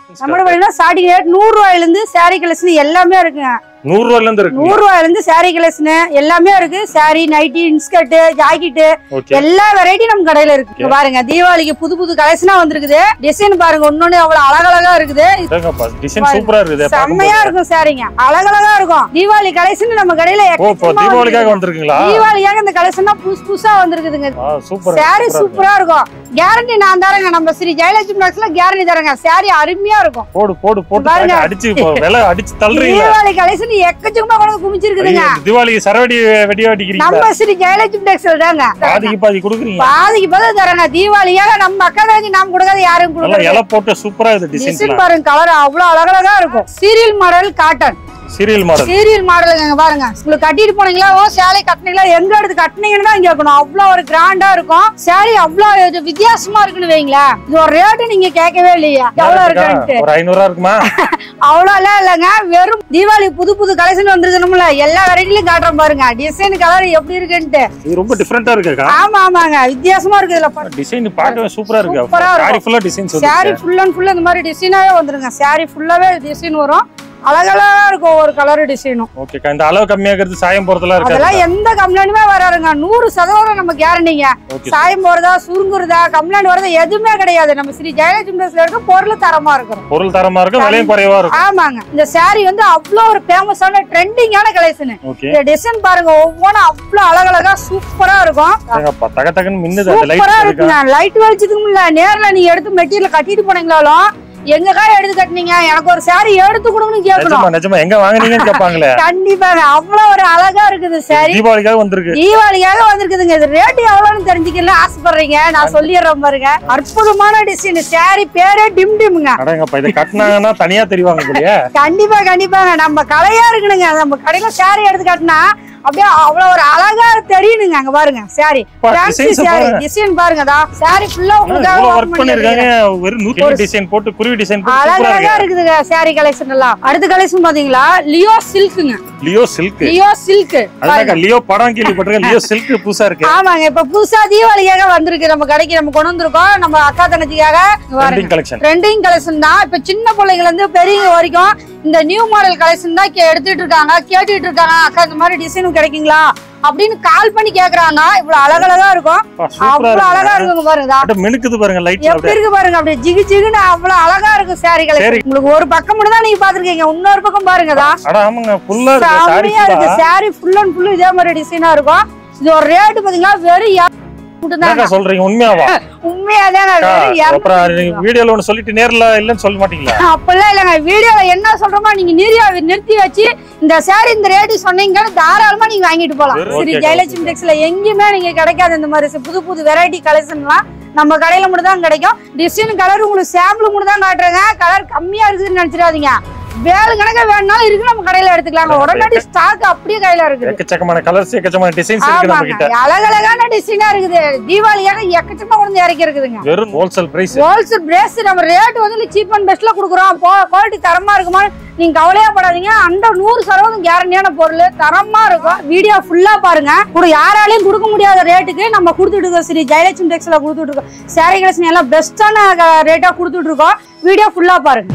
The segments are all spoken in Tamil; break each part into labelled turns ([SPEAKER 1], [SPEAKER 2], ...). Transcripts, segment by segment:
[SPEAKER 1] நம்மளோட பார்த்தீங்கன்னா ஸ்டார்டிங் ரேட் நூறு ரூபாயில இருந்து சாரி கலெக்ஷன் எல்லாமே இருக்குங்க
[SPEAKER 2] நூறு ரூபாய்ல இருந்து இருக்கு
[SPEAKER 1] நூறு ரூபாயில இருந்து சாரி கலெக்ஷன் எல்லாமே இருக்கு saree nightie inskirt jacket
[SPEAKER 2] okay
[SPEAKER 1] எல்லா வெரைட்டி நம்ம கடையில இருக்கு இங்க பாருங்க தீபாவளிக்கு புது புது கலெக்ஷனா வந்திருக்குது டிசைன் பாருங்க ஒன்னொன்னு அவ்வளவு அழகழகா இருக்குது
[SPEAKER 2] டிசைன் சூப்பரா இருக்குது
[SPEAKER 1] செம்மையா
[SPEAKER 2] பார்க்கும்போது.
[SPEAKER 1] இருக்கும் சாரிங்க அழகழகா இருக்கும் தீபாவளி கலெக்ஷன் நம்ம கடையில
[SPEAKER 2] ஓ இப்போ
[SPEAKER 1] எக்கச்சக்கமா
[SPEAKER 2] தீபாவளிக்காக
[SPEAKER 1] வந்திருக்கு.
[SPEAKER 2] வந்திருக்கீங்களா
[SPEAKER 1] தீபாவளிக்காக இந்த கலெக்ஷன் புதுசு புதுசா வந்திருக்குதுங்க
[SPEAKER 2] ஆ சூப்பர்
[SPEAKER 1] சாரி சூப்பரா இருக்கும் கேரண்டி நான் தரேங்க நம்ம ஸ்ரீ ஜெயலட்சுமி டாக்ஸ்ல கேரண்டி தரேங்க சாரி அருமையா இருக்கும்
[SPEAKER 2] போடு போடு போட்டு
[SPEAKER 1] பாருங்க.
[SPEAKER 2] தாங்க, அடிச்சு இப்போ விலை அடிச்சு தள்ளுறீங்க
[SPEAKER 1] தீபாவளி கலெக்ஷன் எக்கச்சக்கமா கொண்டு வந்து குமிச்சிருக்குதுங்க
[SPEAKER 2] தீபாவளி சரவடி வெடி வெடிக்கிறீங்களா
[SPEAKER 1] நம்ம ஸ்ரீ ஜெயலட்சுமி டாக்ஸ்ல தாங்க
[SPEAKER 2] பாதிக்கு பாதி கொடுக்குறீங்க
[SPEAKER 1] பாதிக்கு பதில் தரேங்க தீபாவளியாக நம்ம அக்கா தங்கச்சி நாம் கொடுக்காத யாரும்
[SPEAKER 2] நல்லா
[SPEAKER 1] கொடுக்கல
[SPEAKER 2] இலை போட்டு சூப்பரா இது
[SPEAKER 1] டிசைன்
[SPEAKER 2] டிசைன்
[SPEAKER 1] பாருங்க கலர் அவ்வளவு அழகழகா இருக்கும் serial model cotton
[SPEAKER 2] serial model
[SPEAKER 1] serial மாடலுங்க பாருங்க உங்களுக்கு கட்டிட்டு போனீங்களா ஓ சேலை கட்டினீங்களா எங்க எடுத்து கட்டினீங்கன்னு தான் கேட்கணும் அவ்வளவு ஒரு கிராண்டா இருக்கும் சாரி அவ்வளவு இது வித்தியாசமா இருக்குன்னு வைங்களேன் இது ஒரு ரேட்டு நீங்க கேட்கவே இல்லையா எவ்வளவு இருக்குன்ட்டு
[SPEAKER 2] ஒரு ஐநூறு ரூபா இருக்குமா
[SPEAKER 1] அவ்வளவு எல்லாம் இல்லைங்க வெறும் தீபாவளி புது புது கலெக்ஷன் வந்துருக்கணும்ல எல்லா வெரைட்டிலையும் காட்டுறோம் பாருங்க டிசைன் கலர் எப்படி இருக்குன்ட்டு
[SPEAKER 2] இது ரொம்ப டிஃபரெண்டா இருக்குக்கா
[SPEAKER 1] ஆமா ஆமாங்க வித்தியாசமா இருக்கு இதுல பாருங்க.
[SPEAKER 2] டிசைன் பார்க்கவே சூப்பரா இருக்கு
[SPEAKER 1] சூப்பரா இருக்கும்.
[SPEAKER 2] சாரி ஃபுல்லா டிசைன்ஸ்
[SPEAKER 1] சாரி
[SPEAKER 2] வந்து
[SPEAKER 1] ஃபுல் அண்ட் ஃபுல் இந்த மாதிரி டிசைனாவே வந்துருங்க சாரி ஃபுல்லாவே டிசைன் வரும் அழகழகா இருக்கும் ஒரு கலர் டிசைனும்
[SPEAKER 2] ஓகேக்கா இந்த அளவு கம்மியாகிறது சாயம் போறதுலாம் இருக்காது
[SPEAKER 1] அதெல்லாம் எந்த கம்ப்ளைண்ட்டுமே வராதுங்க நூறு சதவீதம் நம்ம கேரண்டிங்க
[SPEAKER 2] ஓகே
[SPEAKER 1] சாயம் போறதா சுருங்குறதா கம்ப்ளைண்ட் வரதா எதுவுமே கிடையாது நம்ம ஸ்ரீ ஜெயலட்சுமி ட்ரெஸ்ல இருக்க பொருள் தரமா இருக்கும்
[SPEAKER 2] பொருள் தரமா இருக்கும் விலையும் குறைவா இருக்கும்
[SPEAKER 1] ஆமாங்க இந்த saree வந்து அவ்வளோ ஒரு ஃபேமஸான ட்ரெண்டிங்கான கலெக்ஷன்
[SPEAKER 2] ஓகே
[SPEAKER 1] இந்த டிசைன் பாருங்க ஒவ்வொன்றும் அவ்வளோ அழகழகா சூப்பரா இருக்கும்
[SPEAKER 2] ஏங்கப்பா, தக தகன்னு மின்னுது அந்த
[SPEAKER 1] சூப்பரா
[SPEAKER 2] லைட் இருக்கா
[SPEAKER 1] இருக்குங்க லைட் வெளிச்சதுக்கும் இல்ல நேர்ல நீங்க எடுத்து மெட்டீரியல் கட்டிட்டு போனீங்களாலும் எங்க காய் எடுத்து கட்டினீங்க எனக்கு ஒரு saree எடுத்து கொடுங்கன்னு கேட்கணும்
[SPEAKER 2] நிஜமா நிஜமா எங்க வாங்குனீங்கன்னு கேட்பாங்களே
[SPEAKER 1] கண்டிப்பாங்க அவ்வளவு ஒரு அழகா இருக்குது saree
[SPEAKER 2] தீபாவளிக்காக வந்திருக்கு
[SPEAKER 1] தீபாவளிக்காக வந்திருக்குதுங்க இது ரேட் எவ்வளவுன்னு தெரிஞ்சுக்கல ஆசைப்படுறீங்க நான் சொல்லிடுறேன் பாருங்க அற்புதமான டிசைன் saree பேரே டிம் டிம்ங்க
[SPEAKER 2] அடங்கப்பா இதை கட்டினாங்கன்னா தனியா தெரிவாங்க போலயே
[SPEAKER 1] கண்டிப்பா கண்டிப்பாங்க நம்ம கலையா இருக்கணுங்க நம்ம கடையில saree எடுத்து காட்டினா அப்படியே அவ்வளவு ஒரு அழகா தெரியுனுங்க அங்க பாருங்க saree
[SPEAKER 2] பா,
[SPEAKER 1] ஃபேன்சி
[SPEAKER 2] designs
[SPEAKER 1] saree
[SPEAKER 2] பாருங்க.
[SPEAKER 1] டிசைன் பாருங்க தா saree ஃபுல்லா உங்களுக்காக
[SPEAKER 2] இவ்வளவு
[SPEAKER 1] open
[SPEAKER 2] ஒர்க்
[SPEAKER 1] பண்ணி
[SPEAKER 2] பண்ணிருக்காங்க
[SPEAKER 1] வச்சிருக்கேன்.
[SPEAKER 2] வெறும் நூத்தி டிசைன் போட்டு குருவி டிசைன் போட்டு சூப்பரா
[SPEAKER 1] அழகழகா
[SPEAKER 2] இருக்கு
[SPEAKER 1] இருக்குதுங்க saree கலெக்ஷன் எல்லாம் அடுத்த கலெக்ஷன் பாத்தீங்களா லியோ சில்க்குங்க
[SPEAKER 2] லியோ சில்க்
[SPEAKER 1] லியோ சில்க்
[SPEAKER 2] அதான் லியோ படம் கேள்விப்பட்டிருக்கேன் லியோ சில்க் புதுசா இருக்கு
[SPEAKER 1] ஆமாங்க இப்ப புதுசா தீபாவளிக்காக வந்திருக்கு நம்ம கடைக்கு நம்ம கொண்டு வந்திருக்கோம் நம்ம அக்கா தங்கச்சிக்காக இங்க பாருங்க
[SPEAKER 2] ட்ரெண்டிங் கலெக்ஷன்
[SPEAKER 1] ட்ரெண்டிங் கலெக்ஷன் தான் இப்ப சின்ன பிள்ளைங்கல இருந்து பெரியவங்க வரைக்கும் இந்த நியூ மாடல் கலெக்ஷன் தான் கே- எடுத்துட்டு இருக்காங்க கேட்டுட்டு இருக்காங்க அக்கா இந்த மாதிரி டிசைனும் கிடைக்குங்களா அப்படின்னு கால் பண்ணி கேக்குறாங்க இவ்வளவு அழகழகா இருக்கும்
[SPEAKER 2] சூப்பரா
[SPEAKER 1] அவ்வளவு அழகா
[SPEAKER 2] இருக்கு
[SPEAKER 1] இருக்குங்க பாருங்க இதா.
[SPEAKER 2] அப்படியே மினுக்குது பாருங்க லைட்
[SPEAKER 1] எப்படி இருக்கு பாருங்க அப்படியே ஜிகு ஜிகுன்னு அவ்வளவு அழகா இருக்கும் சாரி கலெக்ஷன் உங்களுக்கு ஒரு பக்கம் மட்டும் தான் நீங்க பாத்துருக்கீங்க இன்னொரு பக்கம் பாருங்க இதா.
[SPEAKER 2] அட ஆமாங்க ஃபுல்லா இருக்கு சாரி
[SPEAKER 1] செம்மையா இருக்கு சாரி ஃபுல் அண்ட் ஃபுல் இதே மாதிரி டிசைனா இருக்கும் இது ஒரு ரேட் பாத்தீங்கன்னா வெறும் இரநூறு மட்டும்தாங்க
[SPEAKER 2] என்னக்கா சொல்றீங்க உண்மையாவா
[SPEAKER 1] உண்மையாதாங்க வெறும் இரநூறு
[SPEAKER 2] அப்புறம் நீங்க வீடியோல ஒண்ணு சொல்லிட்டு நேர்ல இல்லன்னு சொல்ல மாட்டீங்களா
[SPEAKER 1] அப்பெல்லாம் இல்லைங்க வீடியோல என்ன சொல்றோமோ நீங்க நிறியா நிறுத்தி வச்சு இந்த சாரி இந்த ரேட்டு சொன்னீங்கன்னு தாராளமா நீங்க வாங்கிட்டு போலாம்
[SPEAKER 2] சரி,
[SPEAKER 1] சரி
[SPEAKER 2] okay,
[SPEAKER 1] ஜெயலட்சுமி டெக்ஸ்ல எங்கேயுமே நீங்க கிடைக்காது இந்த மாதிரி புது புது வெரைட்டி கலெக்ஷன்லாம் நம்ம கடையில மட்டும் தான் கிடைக்கும் டிசைன் கலர் உங்களுக்கு சாம்பிள் மட்டும் தான் காட்டுறேங்க கலர் கம்மியா இருக்குதுன்னு நினைச்சிடாதீங்க வேலை கணக்கா வேணும்னாலும் இருக்கு நம்ம கடையில எடுத்துக்கலாம் உடனடி ஸ்டாக் அப்படியே கையில இருக்குது
[SPEAKER 2] எக்கச்சக்கமான கலர்ஸ் எக்கச்சக்கமான டிசைன்ஸ் இருக்கு நம்ம
[SPEAKER 1] ஆமாங்க
[SPEAKER 2] கிட்ட
[SPEAKER 1] அழகழகான டிசைனா இருக்குது தீபாவளியாக எக்கச்சக்கமா கொண்டு வந்து இறக்கி இருக்குதுங்க
[SPEAKER 2] வெறும் ஹோல்சேல் பிரைஸ்
[SPEAKER 1] ஹோல்சேல் பிரேஸ் நம்ம ரேட் வந்து சீப் அண்ட் பெஸ்ட்ல கொடுக்குறோம் குவாலிட்டி தரமா இருக்குமா நீங்க கவலையா படாதீங்க அந்த நூறு சதவீதம் கேரண்டியான பொருள் தரமா இருக்கும் வீடியோ ஃபுல்லா பாருங்க கூட யாராலையும் கொடுக்க முடியாத ரேட்டுக்கு நம்ம கொடுத்துட்டு இருக்கோம் ஸ்ரீ ஜெயலட்சுமி டெக்ஸ்ல கொடுத்துட்டு இருக்கோம் சாரி கலெக்ஷன் எல்லாம் பெஸ்டான ரேட்டா கொடுத்துட்டு இருக்கோம் வீடியோ ஃபுல்லா பாருங்க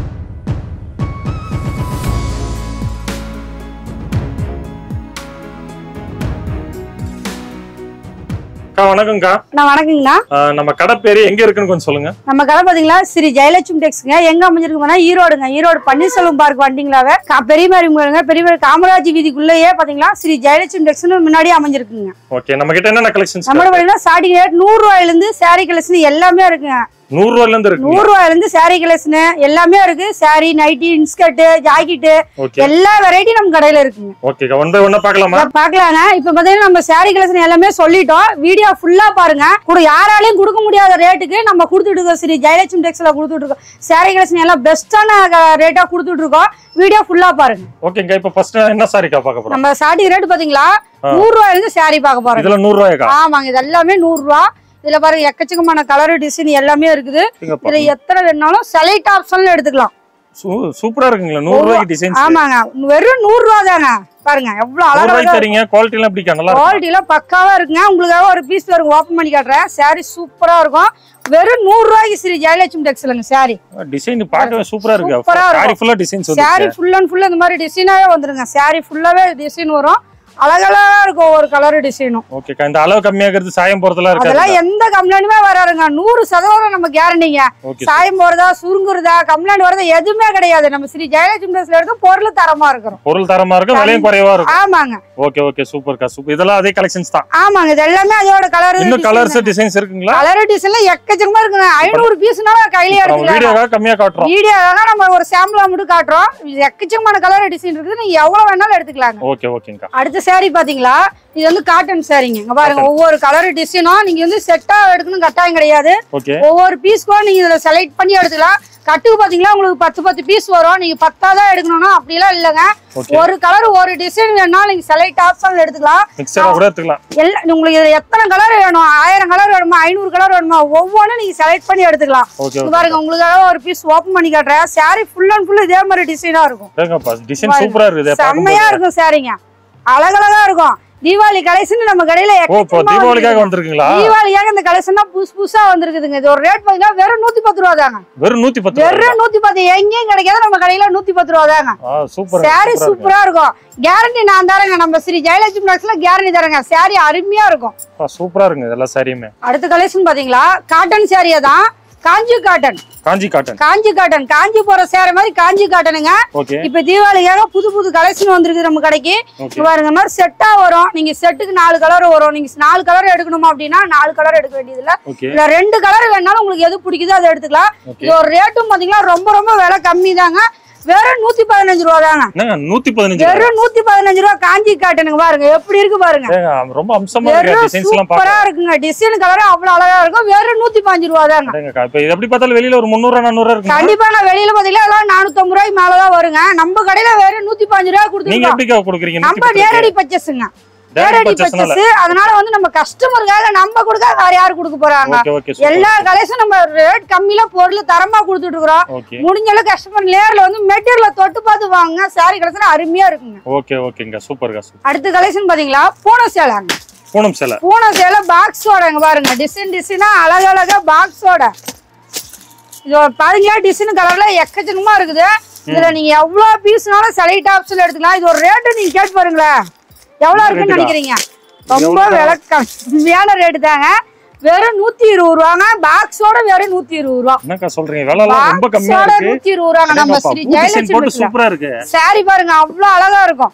[SPEAKER 2] அக்கா வணக்கம்க்கா
[SPEAKER 1] நான் வணக்கங்கண்ணா
[SPEAKER 2] ஆஹ் நம்ம கடை பேரு எங்க இருக்குன்னு கொஞ்சம் சொல்லுங்க
[SPEAKER 1] நம்ம கடை பாத்தீங்களா ஸ்ரீ ஜெயலட்சுமி டெக்ஸ்ங்க எங்க அமைஞ்சிருக்குன்னா ஈரோடுங்க ஈரோடு பன்னீர்செல்வம் பார்க் வண்டிங்களாவே கா- பெரியமாரி முருங்க பெரிய காமராஜ் வீதிக்குள்ளேயே பாத்தீங்களா ஸ்ரீ ஜெயலட்சுமி டெக்ஸ்னு முன்னாடியே அமைஞ்சிருக்குங்க
[SPEAKER 2] ஓகே நம்ம கிட்ட என்னென்ன கலெக்ஷன்ஸ்
[SPEAKER 1] நம்மளோட பாத்தீங்கன்னா ஸ்டார்டிங் ரேட் நூறு ரூபாயில இருந்து சாரி கலெக்ஷன் எல்லாமே இருக்குங்க
[SPEAKER 2] நூறு ரூபாய்ல இருந்து இருக்கு
[SPEAKER 1] நூறு ரூபாயில இருந்து சாரி கலெக்ஷன் எல்லாமே இருக்கு saree nightie inskirt jacket
[SPEAKER 2] okay
[SPEAKER 1] எல்லா வெரைட்டி நம்ம கடையில இருக்குங்க
[SPEAKER 2] ஓகேக்கா ஒன் பை ஒன்னா பார்க்கலாமா
[SPEAKER 1] இத பாக்கலாங்க இப்ப பாத்தீங்கன்னா நம்ம சாரி கலெக்ஷன் எல்லாமே சொல்லிட்டோம் வீடியோ ஃபுல்லா பாருங்க கூட யாராலையும் கொடுக்க முடியாத ரேட்டுக்கு நம்ம கொடுத்துட்டு இருக்கோம் ஸ்ரீ ஜெயலட்சுமி டெக்ஸ்ல கொடுத்துட்டு இருக்கோம் சாரி கலெக்ஷன் எல்லாம் பெஸ்டான ரேட்டா கொடுத்துட்டு இருக்கோம் வீடியோ ஃபுல்லா பாருங்க
[SPEAKER 2] ஓகேங்க இப்ப ஃபர்ஸ்ட் என்ன சாரிக்கா பார்க்க போறோம்
[SPEAKER 1] நம்ம ஸ்டார்டிங் ரேட் பாத்தீங்களா நூறு ரூபாயில இருந்து சாரி பார்க்க போறோம்
[SPEAKER 2] இதுல நூறு ரூபாய்க்கா
[SPEAKER 1] ஆமாங்க இது எல்லாமே நூறு ரூபா இதுல பாருங்க எக்கச்சக்கமான கலர் டிசைன் எல்லாமே இருக்குது
[SPEAKER 2] இங்கப்பா.
[SPEAKER 1] இதுல எத்தனை வேணாலும் செலக்ட் ஆப்ஷன்ல எடுத்துக்கலாம்
[SPEAKER 2] சூ- சூப்பரா இருக்குங்களா நூறு ரூபாய்க்கு டிசைன்ஸ்
[SPEAKER 1] ஆமாங்க வெறும் நூறு ரூபா தாங்க பாருங்க எவ்வளவு
[SPEAKER 2] நூறு
[SPEAKER 1] அழகா
[SPEAKER 2] ரூபாய்க்கு தரீங்க குவாலிட்டி எல்லாம் எப்படிக்கா நல்லா இருக்கும்
[SPEAKER 1] குவாலிட்டிலாம் பக்காவா இருக்குங்க உங்களுக்காக ஒரு பீஸ் பாருங்க ஓப்பன் பண்ணி காட்டுறேன் saree சூப்பரா இருக்கும் வெறும் நூறு ரூபாய்க்கு ஸ்ரீ ஜெயலட்சுமி டெக்ஸ்லங்க saree
[SPEAKER 2] டிசைன் பார்க்கவே சூப்பரா இருக்கு
[SPEAKER 1] சூப்பரா இருக்கும்.
[SPEAKER 2] சாரி ஃபுல்லா டிசைன்ஸ் வந்து
[SPEAKER 1] saree ஃபுல் அண்ட் ஃபுல் இந்த மாதிரி டிசைனாவே வந்துருங்க saree ஃபுல்லாவே டிசைன் வரும் அழகழகா இருக்கும் ஒரு கலர் டிசைனும்
[SPEAKER 2] ஓகேக்கா இந்த அளவு கம்மியாகிறது சாயம் போறதெல்லாம் இருக்காது
[SPEAKER 1] அதெல்லாம் எந்த கம்ப்ளைண்ட்டுமே வராதுங்க நூறு சதவீதம் நம்ம கேரண்டிங்க
[SPEAKER 2] ஓகே
[SPEAKER 1] சாயம் போறதா சுருங்குறதா கம்ப்ளைண்ட் வரதா எதுவுமே கிடையாது நம்ம ஸ்ரீ ஜெயலட்சுமி டெக்ஸ்ல எடுக்க பொருள் தரமா இருக்கிறோம்
[SPEAKER 2] பொருள் தரமா இருக்கும் விலையும் குறைவா இருக்கும்
[SPEAKER 1] ஆமாங்க
[SPEAKER 2] ஓகே ஓகே சூப்பர்க்கா சூப்பர் இதெல்லாம் அதே கலெக்ஷன்ஸ் தான்
[SPEAKER 1] ஆமாங்க இது எல்லாமே அதோட கலர்
[SPEAKER 2] இன்னும் கலர்ஸ் டிசைன்ஸ் இருக்குங்களா
[SPEAKER 1] கலர் டிசைன்ல எக்கச்சக்கமா இருக்குங்க ஐநூறு பீஸ்னால கையிலே
[SPEAKER 2] நம்ம
[SPEAKER 1] எடுத்துக்கலாம்
[SPEAKER 2] வீடியோக்காக கம்மியா காட்டுறோம்
[SPEAKER 1] வீடியோ நம்ம ஒரு சாம்பிளா மட்டும் காட்டுறோம் இது எக்கச்சக்கமான கலர் டிசைன் இருக்குது நீங்க எவ்வளவு வேணாலும் எடுத்துக்கலாங்க
[SPEAKER 2] ஓகே ஓகேங்கா
[SPEAKER 1] அடுத்த saree பாத்தீங்களா இது வந்து காட்டன் சாரீங்க இங்க பாருங்க ஒவ்வொரு கலர் டிசைனும் நீங்க வந்து செட்டா எடுக்கணும் கட்டாயம் கிடையாது
[SPEAKER 2] ஓகே
[SPEAKER 1] ஒவ்வொரு பீஸ் கூட நீங்க இதுல செலக்ட் பண்ணி எடுத்துக்கலாம் கட்டுக்கு பாத்தீங்களா உங்களுக்கு பத்து பத்து பீஸ் வரும் நீங்க பத்தாதான் எடுக்கணும்னா அப்படிலாம் இல்லைங்க
[SPEAKER 2] ஓகே
[SPEAKER 1] ஒரு கலர் ஒரு டிசைன் வேணா நீங்க செலக்ட் ஆப்ஷன்ல எடுத்துக்கலாம்
[SPEAKER 2] மிக்சரா கூட எடுத்துக்கலாம்
[SPEAKER 1] எல்லா உங்களுக்கு இதுல எத்தனை கலர் வேணும் ஆயிரம் கலர் வேணுமா ஐநூறு கலர் வேணுமா ஒவ்வொன்றும் நீங்க செலக்ட் பண்ணி எடுத்துக்கலாம்
[SPEAKER 2] ஓகே
[SPEAKER 1] இங்க
[SPEAKER 2] ஓகே
[SPEAKER 1] பாருங்க உங்களுக்காக ஒரு பீஸ் ஓபன் பண்ணி காட்டுறேன் saree ஃபுல் அண்ட் ஃபுல் இதே மாதிரி டிசைனா இருக்கும்
[SPEAKER 2] ஏங்கப்பா டிசைன் சூப்பரா இருக்குது
[SPEAKER 1] செம்மையா
[SPEAKER 2] பார்க்கும்போது
[SPEAKER 1] இருக்கும் சாரிங்க அழகழகா இருக்கும் தீபாவளி கலெக்ஷன் நம்ம கடையில
[SPEAKER 2] ஓ இப்போ
[SPEAKER 1] எக்கச்சக்கமா
[SPEAKER 2] தீபாவளிக்காக
[SPEAKER 1] வந்திருக்கு.
[SPEAKER 2] வந்திருக்குங்களா
[SPEAKER 1] தீபாவளிக்காக இந்த கலெக்ஷன் புதுசு புதுசா வந்திருக்குதுங்க இது ஒரு ரேட் பாத்தீங்கன்னா வெறும் நூத்தி பத்து ரூபா தாங்க
[SPEAKER 2] வெறும் நூத்தி பத்து ரூபாய்
[SPEAKER 1] வெறும் நூத்தி பத்து எங்கேயும் கிடைக்காது நம்ம கடையில நூத்தி பத்து ரூபா தாங்க
[SPEAKER 2] ஆ சூப்பர்
[SPEAKER 1] சாரி சூப்பரா இருக்கும் கேரண்டி நான் தரேங்க நம்ம ஸ்ரீ ஜெயலட்சுமி நகர்ஸ்ல கேரண்டி தரேங்க சாரி அருமையா இருக்கும்
[SPEAKER 2] சூப்பரா இருக்குங்க எல்லா சாரியுமே
[SPEAKER 1] அடுத்த கலெக்ஷன் பாத்தீங்களா காட்டன் சாரியா தான் Kanchi cotton
[SPEAKER 2] Kanchi cotton
[SPEAKER 1] Kanchi cotton Kanchi போற சேர மாதிரி காஞ்சி காட்டனுங்க
[SPEAKER 2] ஓகே
[SPEAKER 1] இப்ப தீபாவளிக்காக புது புது கலெக்ஷன் வந்திருக்கு நம்ம கடைக்கு
[SPEAKER 2] ஓகே
[SPEAKER 1] இங்க பாருங்க இந்த மாதிரி செட்டா வரும் நீங்க செட்டுக்கு நாலு கலர் வரும் நீங்க நாலு கலர் எடுக்கணுமா அப்படின்னா நாலு கலர் எடுக்க வேண்டியது இல்ல
[SPEAKER 2] ஓகே
[SPEAKER 1] இல்ல ரெண்டு கலர் வேணாலும் உங்களுக்கு எது பிடிக்குதோ அதை எடுத்துக்கலாம்
[SPEAKER 2] ஓகே
[SPEAKER 1] இது ஒரு ரேட்டும் பாத்தீங்கன்னா ரொம்ப ரொம்ப விலை கம்மி தாங்க வெறும் நூத்தி பதினஞ்சு ரூபா தாங்க
[SPEAKER 2] என்னங்க நூத்தி பதினஞ்சு ரூபாய்
[SPEAKER 1] வெறும் நூத்தி பதினஞ்சு ரூபா காஞ்சி காட்டனுங்க பாருங்க எப்படி இருக்கு பாருங்க
[SPEAKER 2] ஏங்க, ரொம்ப அம்சமா இருக்கு
[SPEAKER 1] வெறும்
[SPEAKER 2] டிசைன்ஸ் எல்லாம்
[SPEAKER 1] சூப்பரா
[SPEAKER 2] பாக்க
[SPEAKER 1] இருக்குங்க டிசைன் கலர் அவ்வளவு அழகா இருக்கும் வெறும் நூத்தி பதினஞ்சு ரூபா தாங்க
[SPEAKER 2] அடேங்கக்கா, இப்ப இது எப்படி பார்த்தாலும் வெளியில ஒரு முந்நூறு நானூறு இருக்குங்க
[SPEAKER 1] கண்டிப்பா நான் வெளியில பாத்தீங்கன்னா எல்லாம் நானூத்தி ஐம்பது ரூபாய்க்கு மேலதான் வருங்க நம்ம கடையில வெறும் நூத்தி பதினஞ்சு ரூபாய்
[SPEAKER 2] நீங்க
[SPEAKER 1] கொடுத்துருக்கோம்
[SPEAKER 2] எப்படிக்கா கொடுக்குறீங்க
[SPEAKER 1] நம்ம நேரடி பர்ச்சேஸுங்க
[SPEAKER 2] டேரக்ட்
[SPEAKER 1] நேரடி
[SPEAKER 2] பர்ச்சேஸ்னால
[SPEAKER 1] பர்ச்சேஸ் அதனால வந்து நம்ம கஸ்டமருக்காக நம்ம கொடுக்க வேற யாரு கொடுக்க போறாங்க
[SPEAKER 2] ஓகே ஓகே சூப்பர்
[SPEAKER 1] எல்லா கடைசும் நம்ம ரேட் கம்மியில பொருள் தரமா கொடுத்துட்டு இருக்கிறோம்
[SPEAKER 2] ஓகே
[SPEAKER 1] முடிஞ்ச அளவுக்கு கஸ்டமர் நேர்ல வந்து மெட்டீரியல தொட்டு பார்த்து வாங்க சாரி கலெக்ஷன் அருமையா இருக்குங்க
[SPEAKER 2] ஓகே ஓகேங்க சூப்பர்க்கா சூப்பர்
[SPEAKER 1] அடுத்த கலெக்ஷன் பாத்தீங்களா பூனை சேலைங்க
[SPEAKER 2] பூனம் சேலை
[SPEAKER 1] பூனை சேலை பாக்ஸோட இங்க பாருங்க டிசைன் டிசைனா அழகழகா பாக்ஸோட இது ஒரு பாருங்க டிசைன் கலர்ல எக்கச்சக்கமா இருக்குது இதுல நீங்க எவ்வளவு பீஸ்னாலும் செலக்ட் ஆப்ஷன்ல எடுத்துக்கலாம் இது ஒரு ரேட்டு நீங்க கேட்டு பாருங்களேன் எவ்வளவு இருக்குன்னு
[SPEAKER 2] ரேட்டுக்கா?
[SPEAKER 1] நினைக்கிறீங்க ரொம்ப விலை கம்மியான ரேட்டு தாங்க வெறும் நூத்தி இருபது ரூபாங்க பாக்ஸோட வெறும் நூத்தி இருபது ரூபா
[SPEAKER 2] என்னக்கா சொல்றீங்க விலை எல்லாம் ரொம்ப கம்மியா
[SPEAKER 1] பாக்ஸோட
[SPEAKER 2] இருக்கு
[SPEAKER 1] நூத்தி இருபது ரூபாங்க நம்ம
[SPEAKER 2] அடேங்கப்பா,
[SPEAKER 1] ஸ்ரீ
[SPEAKER 2] பூ டிசைன் போட்டு
[SPEAKER 1] ஜெயலட்சுமி
[SPEAKER 2] சூப்பரா இருக்கு
[SPEAKER 1] சாரி பாருங்க அவ்வளவு அழகா இருக்கும்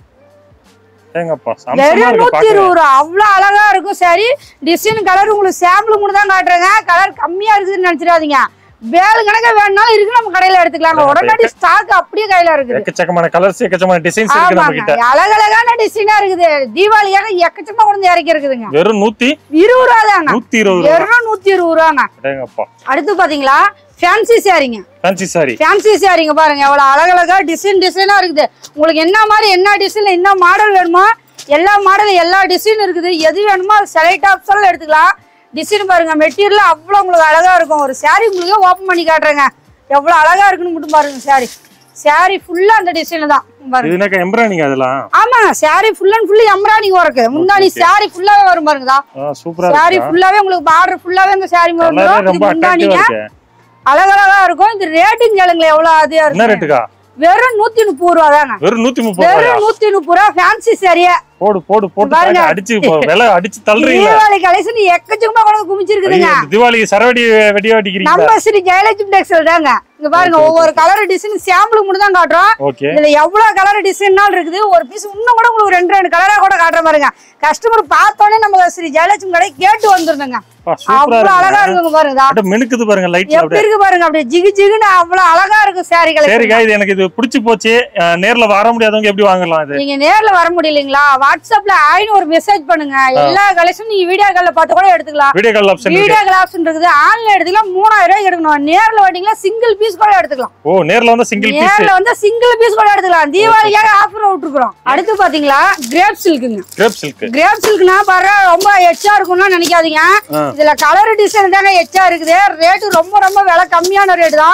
[SPEAKER 2] ஏங்கப்பா அம்சமா
[SPEAKER 1] வெறும்
[SPEAKER 2] இருக்கு
[SPEAKER 1] நூத்தி
[SPEAKER 2] பாக்க
[SPEAKER 1] இருபது ரூபா அவ்வளவு அழகா இருக்கும் சரி டிசைன் கலர் உங்களுக்கு சாம்பிள் மட்டும் தான் காட்டுறேங்க கலர் கம்மியா இருக்குதுன்னு நினைச்சிடாதீங்க வேலு கணக்கா வேணும்னாலும் இருக்கு நம்ம கடையில எடுத்துக்கலாங்க உடனடி ஸ்டாக் அப்படியே கையில இருக்குது
[SPEAKER 2] எக்கச்சக்கமான கலர்ஸ் எக்கச்சக்கமான டிசைன்ஸ் இருக்கு நம்ம
[SPEAKER 1] ஆமாங்க
[SPEAKER 2] கிட்ட
[SPEAKER 1] அழகழகான டிசைனா இருக்குது தீபாவளியாக எக்கச்சக்கமா கொண்டு வந்து இறக்கி இருக்குதுங்க
[SPEAKER 2] வெறும் நூத்தி
[SPEAKER 1] இருபது ரூபா தாங்க
[SPEAKER 2] நூத்தி இருபது ரூபா
[SPEAKER 1] வெறும் நூத்தி இருபது ரூபாங்க
[SPEAKER 2] அடேங்கப்பா
[SPEAKER 1] அடுத்து பாத்தீங்களா ஃபேன்சி சாரிங்க
[SPEAKER 2] ஃபேன்சி சாரி
[SPEAKER 1] ஃபேன்சி சாரிங்க பாருங்க எவ்வளவு அழகழகா டிசைன் டிசைனா இருக்குது உங்களுக்கு என்ன மாதிரி என்ன டிசைன்ல என்ன மாடல் வேணுமோ எல்லா மாடல் எல்லா டிசைன் இருக்குது எது வேணுமோ அது செலக்ட் ஆப்ஷன்ல எடுத்துக்கலாம் டிசைன் பாருங்க மெட்டீரியல் அவ்வளவு உங்களுக்கு அழகா இருக்கும் ஒரு saree உங்களுக்கு ஓப்பன் பண்ணி காட்டுறேங்க எவ்வளவு அழகா இருக்குன்னு மட்டும் பாருங்க saree saree ஃபுல்லா அந்த டிசைன் தான் பாருங்க
[SPEAKER 2] இது என்னக்கா எம்ப்ராய்டிங் அதெல்லாம்
[SPEAKER 1] ஆமாங்க saree full and full embroidering work முந்தானி saree ஃபுல்லாவே வரும் பாருங்கதா
[SPEAKER 2] சூப்பரா
[SPEAKER 1] saree
[SPEAKER 2] இருக்கு
[SPEAKER 1] ஃபுல்லாவே உங்களுக்கு பார்டர் ஃபுல்லாவே இந்த saree
[SPEAKER 2] கலரே
[SPEAKER 1] வந்துடும்
[SPEAKER 2] ரொம்ப
[SPEAKER 1] இது முந்தானிங்க
[SPEAKER 2] அட்ராக்டிவா இருக்கு
[SPEAKER 1] அழகழகா இருக்கும் இது ரேட்டிங் கேளுங்களேன் எவ்வளவு அதிகா
[SPEAKER 2] என்ன
[SPEAKER 1] இருக்கு
[SPEAKER 2] ரேட்டுக்கா
[SPEAKER 1] வெறும் நூத்தி முப்பது ரூபா தாங்க
[SPEAKER 2] வெறும் நூத்தி முப்பது ரூபாயா
[SPEAKER 1] வெறும் நூத்தி முப்பது ரூபா ஃபேன்சி சரியா
[SPEAKER 2] போடு போடு போட்டு
[SPEAKER 1] பாருங்க.
[SPEAKER 2] பாருங்க அடிச்சு இப்போ விலை அடிச்சு தள்ளுறீங்களா
[SPEAKER 1] தீபாவளி கலெக்ஷன் எக்கச்சக்கமா கொண்டு வந்து குமிச்சிருக்குதுங்க
[SPEAKER 2] ஐயோ, இந்த தீபாவளி சரவடி வெடி வெடிக்கிறீங்களா
[SPEAKER 1] நம்ம ஸ்ரீ ஜெயலட்சுமி டெக்ஸ்டைல் தாங்க இங்க பாருங்க ஒவ்வொரு கலர் டிசைன் சாம்பிளுக்கு மட்டும் தான் காட்டுறோம்
[SPEAKER 2] ஓகே
[SPEAKER 1] இதுல எவ்வளவு கலர் டிசைன்னாலும் இருக்குது ஒரு பீஸ் இன்னும் கூட உங்களுக்கு ரெண்டு ரெண்டு கலரா கூட காட்டுற பாருங்க கஸ்டமர் பார்த்தோன்னே நம்ம ஸ்ரீ ஜெயலட்சுமி கடை கேட்டு வந்துருந்தோங்க
[SPEAKER 2] சூப்பரா
[SPEAKER 1] அவ்வளவு அழகா
[SPEAKER 2] இருக்கு
[SPEAKER 1] இருக்குங்க பாருங்க இதா.
[SPEAKER 2] அப்படியே மினுக்குது பாருங்க லைட்ல
[SPEAKER 1] எப்படி
[SPEAKER 2] அப்படியே
[SPEAKER 1] இருக்கு பாருங்க அப்படியே ஜிகு ஜிகுன்னு அவ்வளவு அழகா இருக்கும் சாரி கலெக்ஷன்
[SPEAKER 2] சரிக்கா இது எனக்கு இது பிடிச்சு போச்சு அஹ், நேர்ல வர முடியாதவங்க எப்படி வாங்கலாம் இது
[SPEAKER 1] நீங்க நேர்ல வர முடியலீங்களா வாட்ஸ்அப்ல ஆயின்னு ஒரு மெசேஜ் பண்ணுங்க எல்லா கலெக்ஷனும் நீங்க வீடியோ கால்ல பார்த்து கூட எடுத்துக்கலாம்
[SPEAKER 2] வீடியோ கால் ஆப்ஷன் இருக்கு
[SPEAKER 1] வீடியோ கால் ஆப்ஷன் இருக்குது ஆன்லைன் எடுத்துக்கலாம் மூணாயிரம் ரூபாய்க்கு எடுக்கணும் நேர்ல வந்தீங்கன்னா சிங்கிள் பீஸ் கூட எடுத்துக்கலாம்
[SPEAKER 2] ஓ நேர்ல வந்து சிங்கிள் பீஸ்
[SPEAKER 1] நேர்ல வந்து சிங்கிள் பீஸ் கூட எடுத்துக்கலாம் தீபாவளிக்காக ஆஃபர் விட்டுருக்கோம் அடுத்து பாத்தீங்களா கிரேப் சில்க்குங்க
[SPEAKER 2] கிரேப் சில்க்
[SPEAKER 1] கிரேப் சில்க்னா பாரு ரொம்ப எச்சா இருக்கும்னு நினைக்காதீங்க
[SPEAKER 2] ஆ.
[SPEAKER 1] இதுல கலர் டிசைன் தாங்க எச்சா இருக்குது ரேட்டு ரொம்ப ரொம்ப விலை கம்மியான ரேட்டு தான்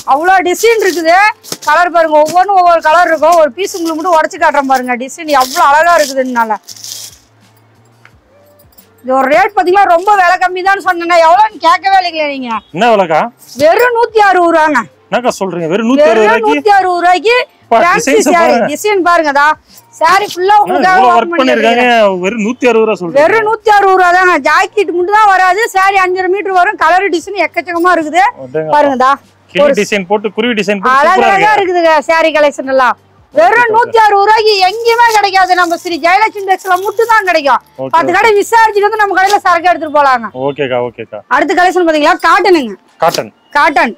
[SPEAKER 1] அவ்வளோ டிசைன் இருக்குது கலர் பாருங்க ஒவ்வொன்றும் ஒவ்வொரு கலர் இருக்கும் ஒரு பீஸ் உங்களுக்கு மட்டும் உடச்சி காட்டுறேன் பாருங்க டிசைன் எவ்வளோ அழகா இருக்குதுனால இது ஒரு ரேட் பார்த்தீங்கன்னா ரொம்ப விலை கம்மி தான் சொன்னேன் எவ்வளோன்னு கேட்கவே இல்லைங்களே நீங்க
[SPEAKER 2] என்ன விலைக்கா
[SPEAKER 1] வெறும் நூத்தி அறுபது ரூபாங்க
[SPEAKER 2] என்னக்கா சொல்றீங்க வெறும் நூத்தி அறுபது
[SPEAKER 1] வெறும்
[SPEAKER 2] ரூபாய்க்கு
[SPEAKER 1] நூத்தி அறுபது ரூபாய்க்கு
[SPEAKER 2] பா,
[SPEAKER 1] ஃபேன்சி
[SPEAKER 2] designs
[SPEAKER 1] சாரி
[SPEAKER 2] பாருங்க.
[SPEAKER 1] டிசைன் பாருங்கடா சாரி ஃபுல்லா உங்களுக்காக
[SPEAKER 2] இவ்வளவு
[SPEAKER 1] open
[SPEAKER 2] ஒர்க்
[SPEAKER 1] பண்ணி
[SPEAKER 2] பண்ணிருக்காங்க
[SPEAKER 1] வச்சிருக்கேன்.
[SPEAKER 2] வெறும் நூத்தி அறுபது ரூபா சொல்றீங்க
[SPEAKER 1] வெறும் நூத்தி அறுபது ரூபா தாங்க ஜாக்கெட் மட்டும் தான் வராது சாரி அஞ்சரை மீட்டர் வரும் கலர் டிசைன் எக்கச்சக்கமா இருக்குது
[SPEAKER 2] அடேங்க.
[SPEAKER 1] பாருங்கடா
[SPEAKER 2] கிளி டிசைன் போட்டு குருவி டிசைன் போட்டு சூப்பரா
[SPEAKER 1] அழகழகா
[SPEAKER 2] இருக்கு
[SPEAKER 1] இருக்குதுங்க சாரி கலெக்ஷன் எல்லாம் வெறும் நூத்தி அறுபது ரூபாய்க்கு எங்கேயுமே கிடைக்காது நம்ம ஸ்ரீ ஜெயலட்சுமி டெக்ஸ்ல மட்டும் தான் கிடைக்கும்
[SPEAKER 2] Okay.
[SPEAKER 1] பத்து கடை விசாரிச்சுட்டு வந்து நம்ம கடையில சரக்கு எடுத்துட்டு போலாங்க
[SPEAKER 2] ஓகேக்கா ஓகேக்கா
[SPEAKER 1] அடுத்த கலெக்ஷன் பாத்தீங்களா காட்டனுங்க
[SPEAKER 2] காட்டன்
[SPEAKER 1] காட்டன்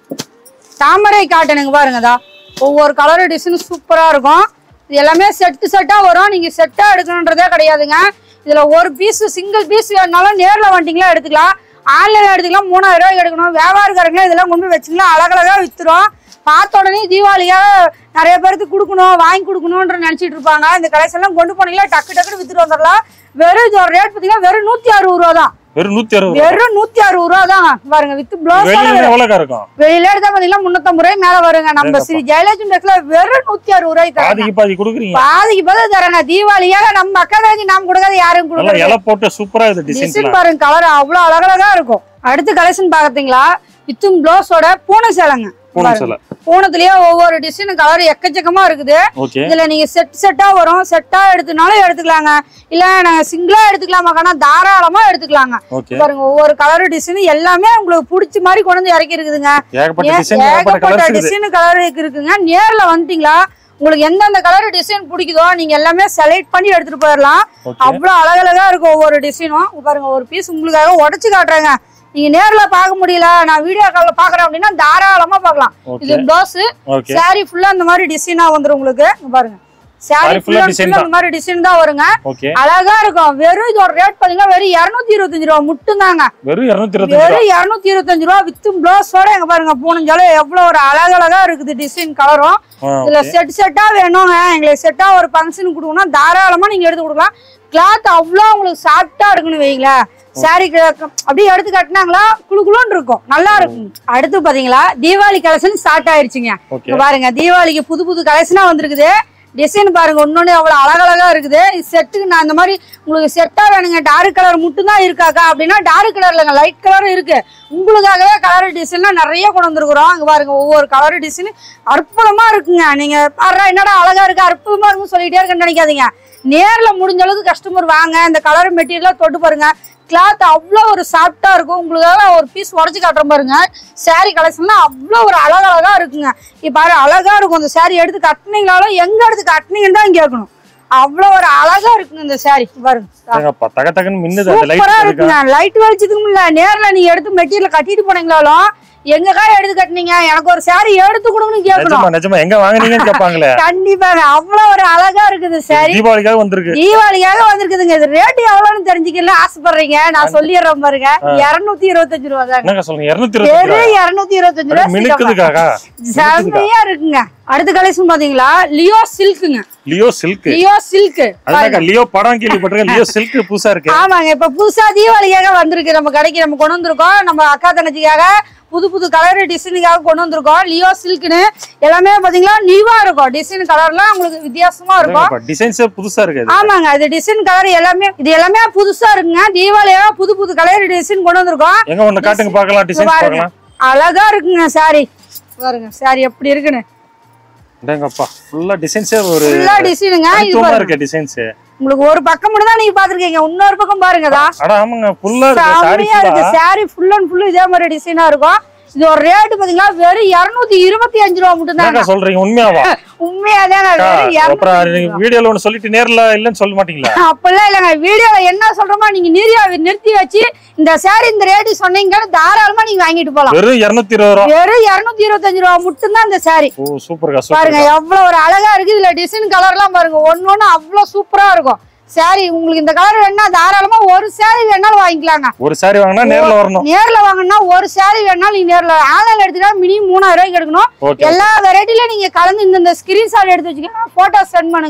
[SPEAKER 1] தாமரை காட்டனுங்க பாருங்கதா ஒவ்வொரு கலர் டிசைன் சூப்பரா இருக்கும் இது எல்லாமே செட்டு செட்டா வரும் நீங்க செட்டா எடுக்கணுன்றதே கிடையாதுங்க இதுல ஒரு பீஸ் சிங்கிள் பீஸ் வேணுனாலும் நேர்ல வந்துட்டீங்களா எடுத்துக்கலாம் ஆன்லைன்ல எடுத்துக்கலாம் மூணாயிரம் ரூபாய்க்கு எடுக்கணும் வியாபாரக்காரங்க இதெல்லாம் கொண்டு போய் வச்சுக்கலாம் அழகழகா வித்துரும் பார்த்த உடனே தீபாவளியாக நிறைய பேருக்கு கொடுக்கணும் வாங்கி கொடுக்கணுன்ற நினைச்சிட்டு இருப்பாங்க இந்த கலெக்ஷன் எல்லாம் கொண்டு போனீங்களா டக்கு டக்குன்னு வித்துட்டு வந்துடலாம் வெறும் இது ஒரு ரேட் பார்த்தீங்கன்னா வெறும் நூத்தி அறுபது ரூபா தான்
[SPEAKER 2] வெறும் நூத்தி அறுபது ரூபா
[SPEAKER 1] வெறும் நூத்தி அறுபது ரூபா தான் பாருங்க வித் பிளவுஸ்
[SPEAKER 2] வெளியில எவ்வளவுக்கா இருக்கும்
[SPEAKER 1] வெளியில எடுத்தா பாத்தீங்கன்னா முன்னூத்தம்பது ரூபாய் மேல வருங்க நம்ம ஸ்ரீ ஜெயலட்சுமி டெக்ஸ்ல வெறும் நூத்தி அறுபது ரூபாய் தராங்க
[SPEAKER 2] பாதிக்கு பாதி கொடுக்குறீங்க
[SPEAKER 1] பாதிக்கு பதில் தராங்க தீபாவளியாக நம்ம அக்கா தங்கச்சி நாம் கொடுக்காத யாரும்
[SPEAKER 2] நல்லா
[SPEAKER 1] கொடுக்கறது
[SPEAKER 2] இலை போட்டு சூப்பரா இது டிசைன்ஸ்
[SPEAKER 1] டிசைன் பாருங்க கலர் அவ்வளவு அழகழகா இருக்கும் அடுத்த கலெக்ஷன் பாத்தீங்களா வித்தும் பிளவுஸோட பூனை சேலைங்க
[SPEAKER 2] பூனை சேலை
[SPEAKER 1] பூனத்திலேயே ஒவ்வொரு டிசைன் கலர் எக்கச்சக்கமா இருக்குது
[SPEAKER 2] ஓகே
[SPEAKER 1] இதுல நீங்க செட் செட்டா வரும் செட்டா எடுத்துனாலும் எடுத்துக்கலாங்க இல்ல நாங்க சிங்கிளா எடுத்துக்கலாமாக்கானா தாராளமா எடுத்துக்கலாங்க
[SPEAKER 2] ஓகே
[SPEAKER 1] பாருங்க ஒவ்வொரு கலர் டிசைன் எல்லாமே உங்களுக்கு பிடிச்ச மாதிரி கொண்டு வந்து இறக்கி இருக்குதுங்க
[SPEAKER 2] ஏகப்பட்ட
[SPEAKER 1] ஏ-
[SPEAKER 2] டிசைன் ஏகப்பட்ட
[SPEAKER 1] ஏகப்பட்ட
[SPEAKER 2] கலர்ஸ் இருக்குது
[SPEAKER 1] டிசைன் கலர் இருக்குங்க நேர்ல வந்துட்டீங்களா உங்களுக்கு எந்தெந்த கலர் டிசைன் பிடிக்குதோ நீங்க எல்லாமே செலக்ட் பண்ணி எடுத்துட்டு போயிடலாம்
[SPEAKER 2] ஓகே
[SPEAKER 1] அவ்வளவு அழகழகா இருக்கும் ஒவ்வொரு டிசைனும் பாருங்க ஒரு பீஸ் உங்களுக்காக உடைச்சு காட்டுறேங்க நீங்க நேர்ல பார்க்க முடியல நான் வீடியோ கால்ல பாக்குறேன் அப்படின்னா தாராளமா பார்க்கலாம் இது
[SPEAKER 2] ஓகே
[SPEAKER 1] பிளவுஸ்
[SPEAKER 2] ஓகே
[SPEAKER 1] சாரி ஃபுல்லா இந்த மாதிரி டிசைனா வந்துரும் உங்களுக்கு இங்க பாருங்க சாரி
[SPEAKER 2] Saree full ஆ
[SPEAKER 1] ஃபுல்லா
[SPEAKER 2] design
[SPEAKER 1] இந்த மாதிரி டிசைன் தான் வருங்க
[SPEAKER 2] ஓகே
[SPEAKER 1] அழகா இருக்கும் வெறும் இதோட ரேட் பாத்தீங்கன்னா வெறும் இருநூத்தி இருபத்தஞ்சு ரூபா மட்டும் தாங்க
[SPEAKER 2] வெறும் இருநூத்தி இருபத்தஞ்சு ரூபா
[SPEAKER 1] வெறும் இருநூத்தி இருபத்தஞ்சு ரூபா வித்தும் பிளவுஸோட எங்க பாருங்க பூனஞ்சாலும் எவ்வளவு ஒரு அழகழகா இருக்குது டிசைன் கலரும்
[SPEAKER 2] ஆ,
[SPEAKER 1] இதுல
[SPEAKER 2] ஓகே.
[SPEAKER 1] செட் செட்டா வேணுங்க எங்களுக்கு செட்டா ஒரு ஃபங்க்ஷன் கொடுக்கணும் தாராளமா நீங்க எடுத்து கொடுக்கலாம் கிளாத் அவ்வளோ உங்களுக்கு சாஃப்டா இருக்குன்னு வைங்களேன் சாரி அப்படியே எடுத்து கட்டினாங்களா குளு குளுன்னு இருக்கும் நல்லா இருக்கும் அடுத்து பாத்தீங்களா தீபாவளி கலெக்ஷன் ஸ்டார்ட் ஆயிருச்சுங்க
[SPEAKER 2] ஓகே
[SPEAKER 1] இங்க பாருங்க தீபாவளிக்கு புது புது கலெக்ஷனா வந்திருக்குது டிசைன் பாருங்க ஒன்னொன்னு அவ்வளவு அழகழகா இருக்குது செட்டுக்கு நான் இந்த மாதிரி உங்களுக்கு செட்டா வேணுங்க டார்க் கலர் மட்டும் தான் இருக்காக்கா அப்படின்னா டார்க் கலர் இல்லைங்க லைட் கலரும் இருக்கு உங்களுக்காகவே கலர் டிசைன்லாம் நிறைய கொண்டு வந்திருக்கிறோம் அங்க பாருங்க ஒவ்வொரு கலர் டிசைன் அற்புதமா இருக்குங்க நீங்க பாரு என்னடா அழகா இருக்கு அற்புதமா இருக்குன்னு சொல்லிட்டே இருக்கேன்னு நினைக்காதீங்க நேர்ல முடிஞ்ச அளவுக்கு கஸ்டமர் வாங்க இந்த கலர் மெட்டீரியலா தொட்டு பாருங்க கிளாத் அவ்வளோ ஒரு சாஃப்டா இருக்கும் உங்களுக்காக ஒரு பீஸ் உடச்சி காட்டுறேன் பாருங்க saree கலெக்ஷன்லாம் அவ்வளோ ஒரு அழகழகா இருக்குங்க இப்போ பாரு அழகா இருக்கும் இந்த saree எடுத்து கட்டினீங்களாலும் எங்க எடுத்து கட்டினீங்கன்னு தான் கேட்கணும் அவ்வளோ ஒரு அழகா இருக்குங்க இந்த saree பாருங்க
[SPEAKER 2] ஏங்கப்பா, தக தகன்னு மின்னுது அந்த
[SPEAKER 1] சூப்பரா
[SPEAKER 2] லைட்
[SPEAKER 1] இருக்குங்க லைட் வெளிச்சதுக்கும் இல்ல நேர்ல நீங்க எடுத்து மெட்டீரியல் கட்டிட்டு போனீங்களாலும் எங்க காய் எடுத்து கட்டினீங்க எனக்கு ஒரு saree எடுத்து கொடுங்கன்னு கேட்கணும்
[SPEAKER 2] நிஜமா நிஜமா எங்க வாங்குனீங்கன்னு கேட்பாங்களே
[SPEAKER 1] கண்டிப்பாங்க அவ்வளவு ஒரு அழகா இருக்குது saree
[SPEAKER 2] தீபாவளிக்காக வந்திருக்கு
[SPEAKER 1] தீபாவளிக்காக வந்திருக்குதுங்க இது ரேட் எவ்வளவுன்னு தெரிஞ்சுக்கல ஆசைப்படுறீங்க நான் சொல்லிடுறேன் பாருங்க இருநூத்தி இருபத்தஞ்சு ரூபா தாங்க
[SPEAKER 2] என்னங்க சொல்லுங்க இருநூத்தி இருபத்தி
[SPEAKER 1] வெறும் இருநூத்தி இருபத்தஞ்சு ரூபா
[SPEAKER 2] மினுக்குதுக்காக
[SPEAKER 1] செம்மையா இருக்குங்க அடுத்த கலெக்ஷன் பாத்தீங்களா லியோ சில்க்குங்க
[SPEAKER 2] லியோ சில்க்
[SPEAKER 1] லியோ சில்க்
[SPEAKER 2] அதுதாங்க லியோ படம் கேள்விப்பட்டிருக்கேன் லியோ சில்க் புதுசா இருக்கு
[SPEAKER 1] ஆமாங்க இப்ப புதுசா தீபாவளிக்காக வந்திருக்கு நம்ம கடைக்கு நம்ம கொண்டு வந்திருக்கோம் நம்ம அக்கா தங்கச்சிக்காக புது புது கலர் டிசைனுக்காக கொண்டு வந்திருக்கோம் லியோ சில்க்னு எல்லாமே பாத்தீங்களா நியூவா இருக்கும் டிசைன் கலர்லாம் உங்களுக்கு வித்தியாசமா இருக்கும்
[SPEAKER 2] டிசைன்ஸே புதுசா இருக்கு இது.
[SPEAKER 1] ஆமாங்க இது டிசைன் கலர் எல்லாமே இது எல்லாமே புதுசா இருக்குங்க தீபாவளியாக புது புது கலர் டிசைன் கொண்டு வந்திருக்கோம்
[SPEAKER 2] எங்க ஒண்ணு காட்டுங்க பார்க்கலாம் டிசைன்ஸ்
[SPEAKER 1] பாருங்க
[SPEAKER 2] பார்க்கலாம்
[SPEAKER 1] அழகா இருக்குங்க சாரி பாருங்க சாரி எப்படி இருக்குன்னு
[SPEAKER 2] இந்தங்கப்பா ஃபுல்லா டிசைன்ஸே ஒரு
[SPEAKER 1] ஃபுல்லா டிசைனுங்க இது
[SPEAKER 2] தனித்துவமா
[SPEAKER 1] பாருங்க
[SPEAKER 2] இருக்கு டிசைன்ஸ்
[SPEAKER 1] உங்களுக்கு ஒரு பக்கம் மட்டும் தான் நீங்க பாத்துருக்கீங்க இன்னொரு பக்கம் பாருங்கதா
[SPEAKER 2] அட ஆமாங்க ஃபுல்லா இருக்கு சாரி
[SPEAKER 1] செம்மையா இருக்கு சாரி ஃபுல் அண்ட் ஃபுல் இதே மாதிரி டிசைனா இருக்கும் இது ஒரு ரேட் பாத்தீங்களா வெறும் இருநூத்தி இருபத்தி அஞ்சு ரூபா மட்டும்
[SPEAKER 2] என்னக்கா
[SPEAKER 1] தாங்க
[SPEAKER 2] சொல்றீங்க உண்மையாவா
[SPEAKER 1] உண்மையாதாங்க வெறும்
[SPEAKER 2] அப்புறம்
[SPEAKER 1] 250
[SPEAKER 2] நீங்க வீடியோல ஒண்ணு சொல்லிட்டு நேர்ல இல்லன்னு சொல்ல மாட்டீங்களா
[SPEAKER 1] அப்பெல்லாம் இல்லைங்க வீடியோல என்ன சொல்றோமோ நீங்க நிறுத்தி நிறுத்தி வச்சு இந்த சாரி இந்த ரேட்டு சொன்னீங்கன்னு தாராளமா நீங்க வாங்கிட்டு போலாம்
[SPEAKER 2] வெறும் இருநூத்தி இருபது ரூபா
[SPEAKER 1] வெறும் இருநூத்தி இருபத்தஞ்சு ரூபா மட்டும்தான் இந்த சாரி
[SPEAKER 2] ஓ சூப்பர்க்கா
[SPEAKER 1] பாருங்க
[SPEAKER 2] சூப்பர்
[SPEAKER 1] எவ்வளவு ஒரு அழகா இருக்கு இதுல டிசைன் கலர்லாம் பாருங்க ஒண்ணு ஒண்ணு அவ்வளவு சூப்பரா இருக்கும் சாரி உங்களுக்கு இந்த கலர் வேணா தாராளமா ஒரு சாரி வேணாலும் வாங்கிக்கலாங்க
[SPEAKER 2] ஒரு சாரி வாங்கினா நேர்ல வரணும்
[SPEAKER 1] நேர்ல வாங்கினா ஒரு சாரி வேணாலும் நீங்க நேர்ல ஆன்லைன்ல எடுத்துட்டா மினிமம் மூணாயிரம் ரூபாய்க்கு எடுக்கணும்
[SPEAKER 2] ஓகே
[SPEAKER 1] எல்லா வெரைட்டில நீங்க கலந்து இந்த இந்த ஸ்கிரீன்ஷாட் எடுத்து வச்சுக்கோங்க போட்டோ சென்ட் பண்ணுங்க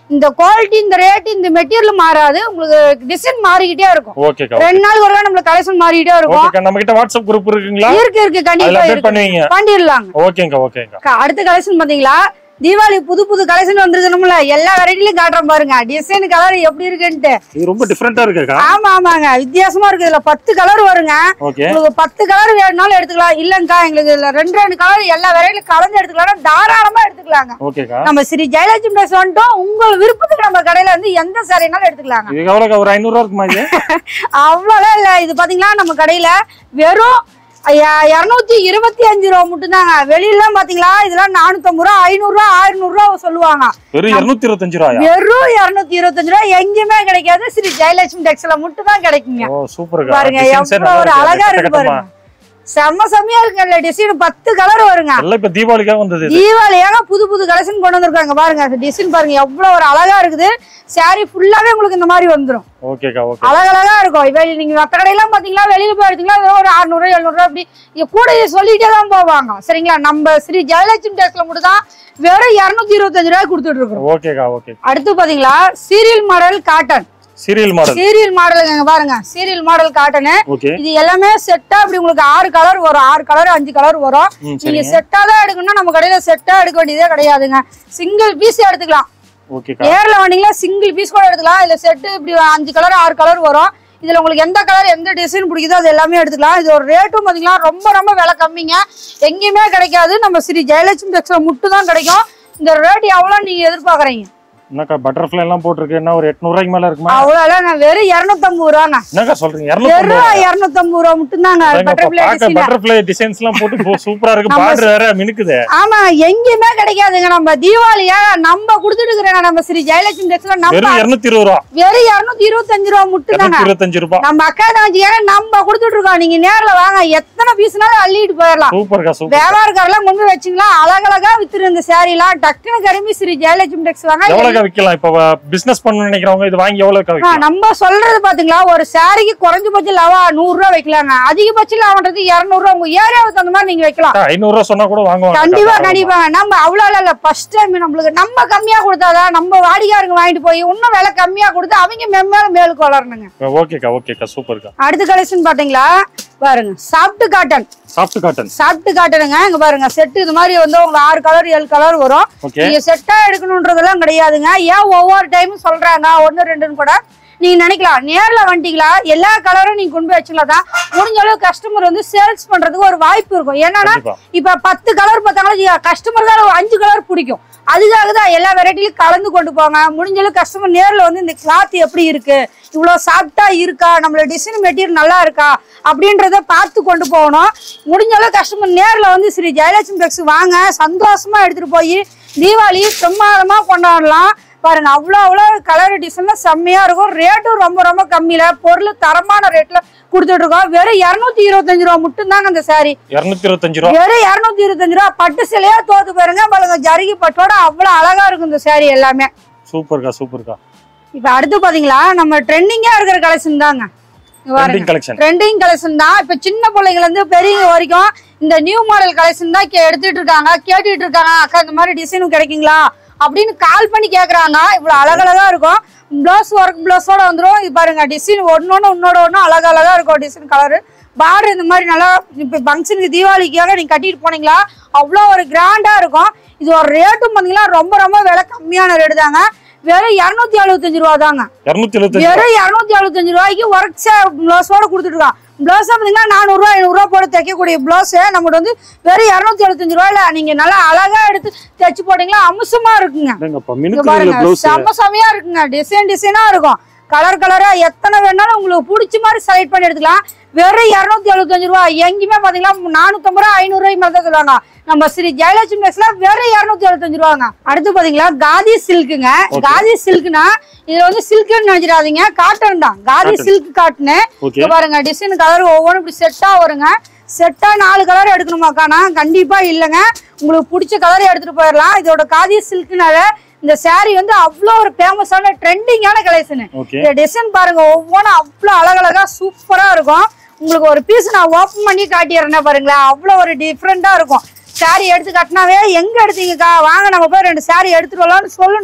[SPEAKER 1] இந்த குவாலிட்டி இந்த ரேட் இந்த மெட்டீரியல் மாறாது உங்களுக்கு டிசைன் மாறிக்கிட்டே இருக்கும்
[SPEAKER 2] ஓகேக்கா
[SPEAKER 1] ரெண்டு நாள் ஒரு நம்மளுக்கு கலெக்ஷன் மாறிக்கிட்டே இருக்கும்
[SPEAKER 2] ஓகேக்கா நம்ம கிட்ட வாட்ஸ்அப் குரூப் இருக்குங்களா
[SPEAKER 1] இருக்கு இருக்கு
[SPEAKER 2] அதுல
[SPEAKER 1] கண்டிப்பா
[SPEAKER 2] அப்டேட்
[SPEAKER 1] இருக்கு
[SPEAKER 2] பண்ணுவீங்க
[SPEAKER 1] பண்ணிடலாங்க
[SPEAKER 2] ஓகேங்கா ஓகேங்கா
[SPEAKER 1] க- அடுத்த கலெக்ஷன் பாத்தீங்களா தீபாவளி புது புது கலெக்ஷன் வந்துருக்கணும்ல எல்லா வெரைட்டிலையும் காட்டுறேன் பாருங்க டிசைன் கலர் எப்படி இருக்குன்ட்டு
[SPEAKER 2] இது ரொம்ப டிஃப்ரெண்டா இருக்குக்கா
[SPEAKER 1] ஆமா ஆமாங்க வித்தியாசமா இருக்கு இதுல பத்து கலர் வருங்க
[SPEAKER 2] ஓகே
[SPEAKER 1] உங்களுக்கு பத்து கலர் வேணும்னாலும் எடுத்துக்கலாம் இல்லங்கக்கா எங்களுக்கு இதுல ரெண்டு ரெண்டு கலர் எல்லா வெரைட்டிலும் கலந்து எடுத்துக்கலாம் தாராளமா எடுத்துக்கலாங்க
[SPEAKER 2] ஓகேக்கா
[SPEAKER 1] நம்ம ஸ்ரீ ஜெயலட்சுமி ட்ரெஸ் வந்துட்டோம் உங்கள் விருப்பத்துக்கு நம்ம கடையில வந்து எந்த சாரினாலும் எடுத்துக்கலாங்க
[SPEAKER 2] இது எவ்வளோக்கா ஒரு ஐநூறுரூவா இருக்குமா இது
[SPEAKER 1] அவ்வளோலாம் இல்லை இது பாத்தீங்கன்னா நம்ம கடையில வெறும் ஐயா- இருநூத்தி இருபத்தி அஞ்சு ரூபா மட்டும்தாங்க வெளியிலாம் பாத்தீங்களா இதெல்லாம் நானூத்தம்பது ரூபா ஐநூறு ரூபா ஆயிரம் ரூபா சொல்லுவாங்க
[SPEAKER 2] வெறும் இருநூத்தி இருபத்தஞ்சு ரூபாயா
[SPEAKER 1] வெறும் இருநூத்தி இருபத்தஞ்சு ரூபா எங்கேயுமே கிடைக்காது ஸ்ரீ ஜெயலட்சுமி டெக்ஸ்ல மட்டும் தான் கிடைக்குங்க
[SPEAKER 2] ஓ சூப்பர்க்கா
[SPEAKER 1] பாருங்க
[SPEAKER 2] டிசைன்ஸே
[SPEAKER 1] எவ்வளவு ஒரு
[SPEAKER 2] நல்லா
[SPEAKER 1] அழகா
[SPEAKER 2] இருக்கு
[SPEAKER 1] இருக்கு
[SPEAKER 2] கட்டமா
[SPEAKER 1] பாருங்க செம்ம செம்மையா இருக்குல்ல டிசைன் பத்து கலர் வருங்க
[SPEAKER 2] எல்லாம் இப்ப தீபாவளிக்காக வந்தது இது
[SPEAKER 1] தீபாவளியாக புது புது கலெக்ஷன் கொண்டு வந்திருக்காங்க பாருங்க டிசைன் பாருங்க எவ்வளவு ஒரு அழகா இருக்குது saree ஃபுல்லாவே உங்களுக்கு இந்த மாதிரி வந்துரும்
[SPEAKER 2] ஓகேக்கா ஓகே
[SPEAKER 1] அழகழகா இருக்கும் இப்ப நீங்க மத்த கடையெல்லாம் பாத்தீங்களா வெளியில போய் எடுத்தீங்களா ஏதோ ஒரு அறுநூறு எழுநூறு அப்படி இங்க கூட இதை சொல்லிட்டே தான் போவாங்க சரிங்களா நம்ம ஸ்ரீ ஜெயலட்சுமி டேஸ்ல மட்டும் தான் வெறும் இருநூத்தி இருபத்தஞ்சு ரூபாய் கொடுத்துட்டு இருக்கோம்
[SPEAKER 2] ஓகேக்கா ஓகே
[SPEAKER 1] அடுத்து பாத்தீங்களா serial model cotton
[SPEAKER 2] serial model
[SPEAKER 1] serial மாடலுங்க பாருங்க சீரியல் மாடல் காட்டனு
[SPEAKER 2] ஓகே
[SPEAKER 1] இது எல்லாமே செட்டா அப்படி உங்களுக்கு ஆறு கலர் வரும் ஆறு கலர் அஞ்சு கலர் வரும்
[SPEAKER 2] ம்
[SPEAKER 1] நீங்க
[SPEAKER 2] சரிங்க
[SPEAKER 1] செட்டா தான் எடுக்கணும்னா நம்ம கடையில செட்டா எடுக்க வேண்டியதே கிடையாதுங்க சிங்கிள் பீஸ் எடுத்துக்கலாம்
[SPEAKER 2] ஓகேக்கா
[SPEAKER 1] நேர்ல வந்தீங்கன்னா சிங்கிள் பீஸ் கூட எடுத்துக்கலாம் இல்ல செட்டு இப்படி அஞ்சு கலர் ஆறு கலர் வரும் இதுல உங்களுக்கு எந்த கலர் எந்த டிசைன் பிடிக்குதோ அது எல்லாமே எடுத்துக்கலாம் இது ஒரு ரேட்டும் பாத்தீங்கன்னா ரொம்ப ரொம்ப விலை கம்மிங்க எங்கேயுமே கிடைக்காது நம்ம ஸ்ரீ ஜெயலட்சுமி டெக்ஸ்ல மட்டும் தான் கிடைக்கும் இந்த ரேட் எவ்வளவு நீங்க எதிர்பார்க்கறீங்க
[SPEAKER 2] என்னக்கா பட்டர்ஃப்ளை எல்லாம் போட்டிருக்கு என்ன ஒரு எட்நூறு ரூபாய்க்கு மேல இருக்குமா
[SPEAKER 1] அவ்வளவு நான் வெறும் இருநூத்தம்பது ரூபாங்க
[SPEAKER 2] என்னக்கா சொல்றீங்க இருநூத்தி
[SPEAKER 1] வெறும் இருநூத்தம்பது ரூபா மட்டும் தாங்க பட்டர்ஃபிளை
[SPEAKER 2] பார்க்க
[SPEAKER 1] டிசைன்
[SPEAKER 2] பட்டர்ஃப்ளை டிசைன்ஸ் எல்லாம் போட்டு போ- சூப்பரா இருக்கு
[SPEAKER 1] நம்ம
[SPEAKER 2] பார்டர் வேற மினுக்குது
[SPEAKER 1] ஆமா எங்கேயுமே கிடைக்காதுங்க நம்ம தீபாவளியா நம்ம கொடுத்துட்டு இருக்கிறோங்க நம்ம ஸ்ரீ ஜெயலட்சுமி டெக்ஸ்ல நம்ம
[SPEAKER 2] வெறும் இருநூத்தி இருபது ரூபா
[SPEAKER 1] வெறும் இருநூத்தி இருபத்தஞ்சு ரூபா மட்டும் தாங்க
[SPEAKER 2] இருநூத்தி இருபத்தஞ்சு ரூபாய்
[SPEAKER 1] நம்ம அக்கா தங்கச்சிக்காக நம்ம கொடுத்துட்டு இருக்கோம் நீங்க நேர்ல வாங்க எத்தனை பீஸ்னாலும் அள்ளிட்டு போயிடலாம்
[SPEAKER 2] சூப்பர்க்கா சூப்பர்
[SPEAKER 1] வியாபாரக்காரெல்லாம் கொண்டு போய் வச்சுங்களா அழகழகா வித்துரு இந்த saree எல்லாம் டக்குனு கிளம்பி ஸ்ரீ ஜெயலட்சுமி டெக்ஸ் வாங்க
[SPEAKER 2] எவ்வளவுக்கா விக்கலாம் இப்ப பிசினஸ் பண்ணணும்னு நினைக்கிறவங்க இது வாங்கி எவ்வளவுக்கா
[SPEAKER 1] ஆ,
[SPEAKER 2] விக்கலாம்
[SPEAKER 1] நம்ம சொல்றது பாத்தீங்களா ஒரு சாரிக்கு குறைஞ்சபட்சம் லவா நூறு ரூபா வைக்கலாங்க அதிகபட்சம் லாபன்றது இருநூறு ரூபா உங்க ஏரியாவுக்கு தகுந்த மாதிரி நீங்க வைக்கலாம்
[SPEAKER 2] ஐநூறு ரூபா சொன்னா கூட வாங்குவாங்க
[SPEAKER 1] கண்டிப்பா கண்டிப்பா நம்ம அவ்வளவு இல்ல ஃபர்ஸ்ட் டைம் நம்மளுக்கு நம்ம கம்மியா கொடுத்தாதான் நம்ம வாடிக்கையாருக்கு வாங்கிட்டு போய் இன்னும் விலை கம்மியா கொடுத்து அவங்க மெம்மேலும் மேலுக்கு வளரணுங்க
[SPEAKER 2] ஓகேக்கா ஓகேக்கா சூப்பர்க்கா
[SPEAKER 1] அடுத்த கலெக்ஷன் பாத்தீங்களா பாருங்க soft cotton
[SPEAKER 2] soft cotton
[SPEAKER 1] soft காட்டனுங்க இங்க பாருங்க செட் இது மாதிரி வந்து உங்களுக்கு ஆறு கலர் ஏழு கலர் வரும்
[SPEAKER 2] ஓகே
[SPEAKER 1] நீங்க செட்டா எடுக்கணுன்றதெல்லாம் கிடையாதுங்க ஏன் ஒவ்வொரு டைமும் சொல்றாங்க ஒன்னு ரெண்டுன்னு கூட நீங்க நினைக்கலாம் நேர்ல வந்துட்டீங்களா எல்லா கலரும் நீங்க கொண்டு போய் வச்சுக்கலாம் தான் முடிஞ்ச அளவு கஸ்டமர் வந்து சேல்ஸ் பண்றதுக்கு ஒரு வாய்ப்பு இருக்கும் என்னன்னா
[SPEAKER 2] கண்டிப்பா
[SPEAKER 1] இப்ப பத்து கலர் பார்த்தாங்களா கஸ்டமர் தான் ஒரு அஞ்சு கலர் பிடிக்கும் அதுக்காக தான் எல்லா வெரைட்டிலையும் கலந்து கொண்டு போங்க முடிஞ்ச அளவு கஸ்டமர் நேர்ல வந்து இந்த கிளாத் எப்படி இருக்கு இவ்வளவு சாஃப்டா இருக்கா நம்மளோட டிசைன் மெட்டீரியல் நல்லா இருக்கா அப்படின்றத பார்த்து கொண்டு போகணும் முடிஞ்ச அளவு கஸ்டமர் நேர்ல வந்து ஸ்ரீ ஜெயலட்சுமி டெக்ஸ் வாங்க சந்தோஷமா எடுத்துட்டு போய் தீபாவளி பிரமாதமா கொண்டாடலாம் பாருங்க அவ்வளோ அவ்வளோ கலர் டிசைன்ல செம்மையா இருக்கும் ரேட்டும் ரொம்ப ரொம்ப கம்மியில பொருள் தரமான ரேட்ல கொடுத்துட்டு இருக்கோம் வெறும் இரநூத்தி இருபத்தஞ்சு ரூபா மட்டும்தாங்க அந்த saree
[SPEAKER 2] இருநூத்தி இருபத்தஞ்சு ரூபா
[SPEAKER 1] வெறும் இரநூத்தி இருபத்தஞ்சு ரூபா பட்டு சிலையா தோத்து பாருங்க பாருங்க ஜருகி பட்டோட அவ்வளவு அழகா இருக்கும் இந்த saree எல்லாமே
[SPEAKER 2] சூப்பர்க்கா சூப்பர்க்கா
[SPEAKER 1] இப்ப அடுத்து பாத்தீங்களா நம்ம ட்ரெண்டிங்கா இருக்கிற கலெக்ஷன் தாங்க இங்க பாருங்க
[SPEAKER 2] ட்ரெண்டிங் கலெக்ஷன்
[SPEAKER 1] ட்ரெண்டிங் கலெக்ஷன் தான் இப்ப சின்ன பிள்ளைங்கல இருந்து பெரியவங்க வரைக்கும் இந்த நியூ மாடல் கலெக்ஷன் தான் கே- எடுத்துட்டு இருக்காங்க கேட்டுட்டு இருக்காங்க அக்கா இந்த மாதிரி டிசைனும் கிடைக்குங்களா அப்படின்னு கால் பண்ணி கேக்குறாங்க இவ்வளவு அழகழகா இருக்கும் பிளவுஸ் ஒர்க் பிளவுஸோட வந்துரும் இது பாருங்க டிசைன் ஒன்னொன்னு உன்னோட ஒண்ணு அழகழகா இருக்கும் டிசைன் கலரு பார்டர் இந்த மாதிரி நல்லா இப்ப ஃபங்க்ஷனுக்கு தீபாவளிக்காக நீங்க கட்டிட்டு போனீங்களா அவ்வளோ ஒரு கிராண்டா இருக்கும் இது ஒரு ரேட்டும் பாத்தீங்கன்னா ரொம்ப ரொம்ப விலை கம்மியான ரேட்டு தாங்க வெறும் இரநூத்தி எழுபத்தஞ்சு ரூபா தாங்க
[SPEAKER 2] இருநூத்தி எழுபத்தஞ்சு
[SPEAKER 1] வெறும் இரநூத்தி எழுபத்தஞ்சு ரூபாய்க்கு ஒர்க் பிளவுஸோட கொடுத்துருக்கான் பிளவுஸ் பார்த்தீங்கன்னா நானூறுரூவா ஐநூறுரூவா போட்டு தைக்கக்கூடிய பிளவுஸ் நம்மகிட்ட வந்து வெறும் இரநூத்தி எழுபத்தஞ்சு ரூபாயில நீங்க நல்லா அழகா எடுத்து தைச்சு போட்டீங்களா அம்சமா இருக்குங்க
[SPEAKER 2] என்னங்கப்பா
[SPEAKER 1] இங்க
[SPEAKER 2] மினுக்கு
[SPEAKER 1] பாருங்க
[SPEAKER 2] ப்ளவுஸ்
[SPEAKER 1] செம்ம செமையா இருக்குங்க டிசைன் டிசைனா இருக்கும் கலர் கலரா எத்தனை வேணாலும் உங்களுக்கு பிடிச்ச மாதிரி செலக்ட் பண்ணி எடுத்துக்கலாம் வெறும் இரநூத்தி எழுபத்தஞ்சு ரூபா எங்கேயுமே பாத்தீங்கன்னா நானூத்தம்பது ரூபா ஐநூறு ரூபாய் மேல தான் சொல்லுவாங்க நம்ம ஸ்ரீ ஜெயலட்சுமி மெக்ஸ்ல வெறும் இரநூத்தி எழுபத்தஞ்சு ரூபாங்க அடுத்து பாத்தீங்களா காதி சில்க்குங்க
[SPEAKER 2] Okay.
[SPEAKER 1] காதி சில்க்னா இதுல வந்து சில்க்னு நினைச்சிடாதீங்க காட்டன் தான் காதி
[SPEAKER 2] Cotton.
[SPEAKER 1] சில்க் காட்டுன்னு
[SPEAKER 2] ஓகே
[SPEAKER 1] இங்க பாருங்க டிசைன் கலர் ஒவ்வொன்றும் இப்படி செட்டா வருங்க செட்டா நாலு கலர் எடுக்கணுமாக்கானா கண்டிப்பா இல்லைங்க உங்களுக்கு பிடிச்ச கலர் எடுத்துட்டு போயிடலாம் இதோட காதி சில்க்னால இந்த saree வந்து அவ்வளோ ஒரு ஃபேமஸான ட்ரெண்டிங்கான கலெக்ஷன்
[SPEAKER 2] ஓகே
[SPEAKER 1] இந்த டிசைன் பாருங்க ஒவ்வொன்றும் அவ்வளோ அழகழகா சூப்பரா இருக்கும் உங்களுக்கு ஒரு பீஸ் நான் ஓப்பன் பண்ணி காட்டிடுறேன் பாருங்களேன் அவ்வளோ ஒரு டிஃப்ரெண்டா இருக்கும் saree எடுத்து காட்டினாவே எங்க எடுத்தீங்கக்கா வாங்க நம்ம போய் ரெண்டு saree எடுத்துட்டு வரலாம்னு சொல்லணும்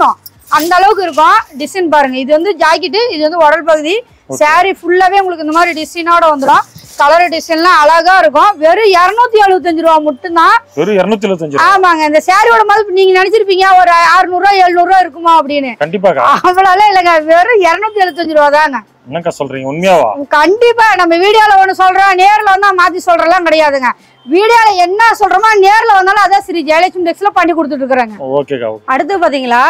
[SPEAKER 1] அந்த அளவுக்கு இருக்கும் டிசைன் பாருங்க இது வந்து ஜாக்கெட்டு இது வந்து உடல் பகுதி saree ஃபுல்லாவே உங்களுக்கு இந்த மாதிரி டிசைனோட வந்துடும் கலர் டிசைன்லாம் அழகா இருக்கும் வெறும் இரநூத்தி எழுபத்தஞ்சு ரூபா மட்டும்தான்
[SPEAKER 2] வெறும் இருநூத்தி எழுபத்தஞ்சு
[SPEAKER 1] ஆமாங்க இந்த சாரியோட மதிப்பு நீங்க நினைச்சிருப்பீங்க ஒரு அறுநூறுவா எழுநூறுவா இருக்குமா அப்படின்னு
[SPEAKER 2] கண்டிப்பாக்கா
[SPEAKER 1] அவ்வளோலாம் இல்லைங்க வெறும் இரநூத்தி எழுபத்தஞ்சு ரூபா தாங்க
[SPEAKER 2] என்னக்கா சொல்றீங்க உண்மையாவா
[SPEAKER 1] கண்டிப்பா நம்ம வீடியோல ஒண்ணு சொல்றோம் நேர்ல வந்தா மாத்தி சொல்றலாம் கிடையாதுங்க வீடியோல என்ன சொல்றோமோ நேர்ல வந்தாலும் அதான் ஸ்ரீ ஜெயலட்சுமி டெக்ஸ்ல பண்ணி கொடுத்துட்டு இருக்கிறாங்க
[SPEAKER 2] ஓகேக்கா
[SPEAKER 1] அடுத்து பாத்தீங்களா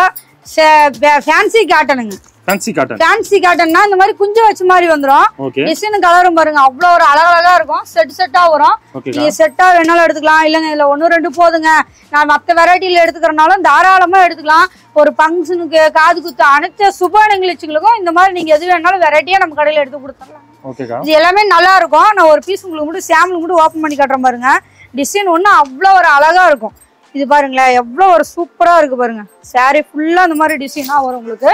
[SPEAKER 1] ஃபேன்சி காட்டனுங்க
[SPEAKER 2] ஃபேன்சி காட்டன்
[SPEAKER 1] ஃபேன்சி காட்டன்னா இந்த மாதிரி குஞ்சு வச்ச மாதிரி வந்துரும்
[SPEAKER 2] ஓகே
[SPEAKER 1] டிசைன் கலரும் பாருங்க அவ்வளோ ஒரு அழகழகா இருக்கும் செட் செட்டா வரும்
[SPEAKER 2] ஓகேக்கா
[SPEAKER 1] நீங்க செட்டா வேணாலும் எடுத்துக்கலாம் இல்லைங்க இதுல ஒன்று ரெண்டு போதுங்க நான் மற்ற வெரைட்டில எடுத்துக்கிறனாலும் தாராளமா எடுத்துக்கலாம் ஒரு ஃபங்க்ஷனுக்கு காது குத்து அனைத்து சுப நிகழ்ச்சிகளுக்கும் இந்த மாதிரி நீங்க எது வேணாலும் வெரைட்டியா நம்ம கடையில எடுத்து கொடுத்துடலாம்
[SPEAKER 2] ஓகேக்கா
[SPEAKER 1] இது எல்லாமே நல்லா இருக்கும் நான் ஒரு பீஸ் உங்களுக்கு மட்டும் சாம்பிள் மட்டும் ஓப்பன் பண்ணி காட்டுறேன் பாருங்க டிசைன் ஒன்று அவ்வளோ ஒரு அழகா இருக்கும் இது பாருங்களேன் எவ்வளோ ஒரு சூப்பரா இருக்கு பாருங்க saree ஃபுல்லா இந்த மாதிரி டிசைனாக வரும் உங்களுக்கு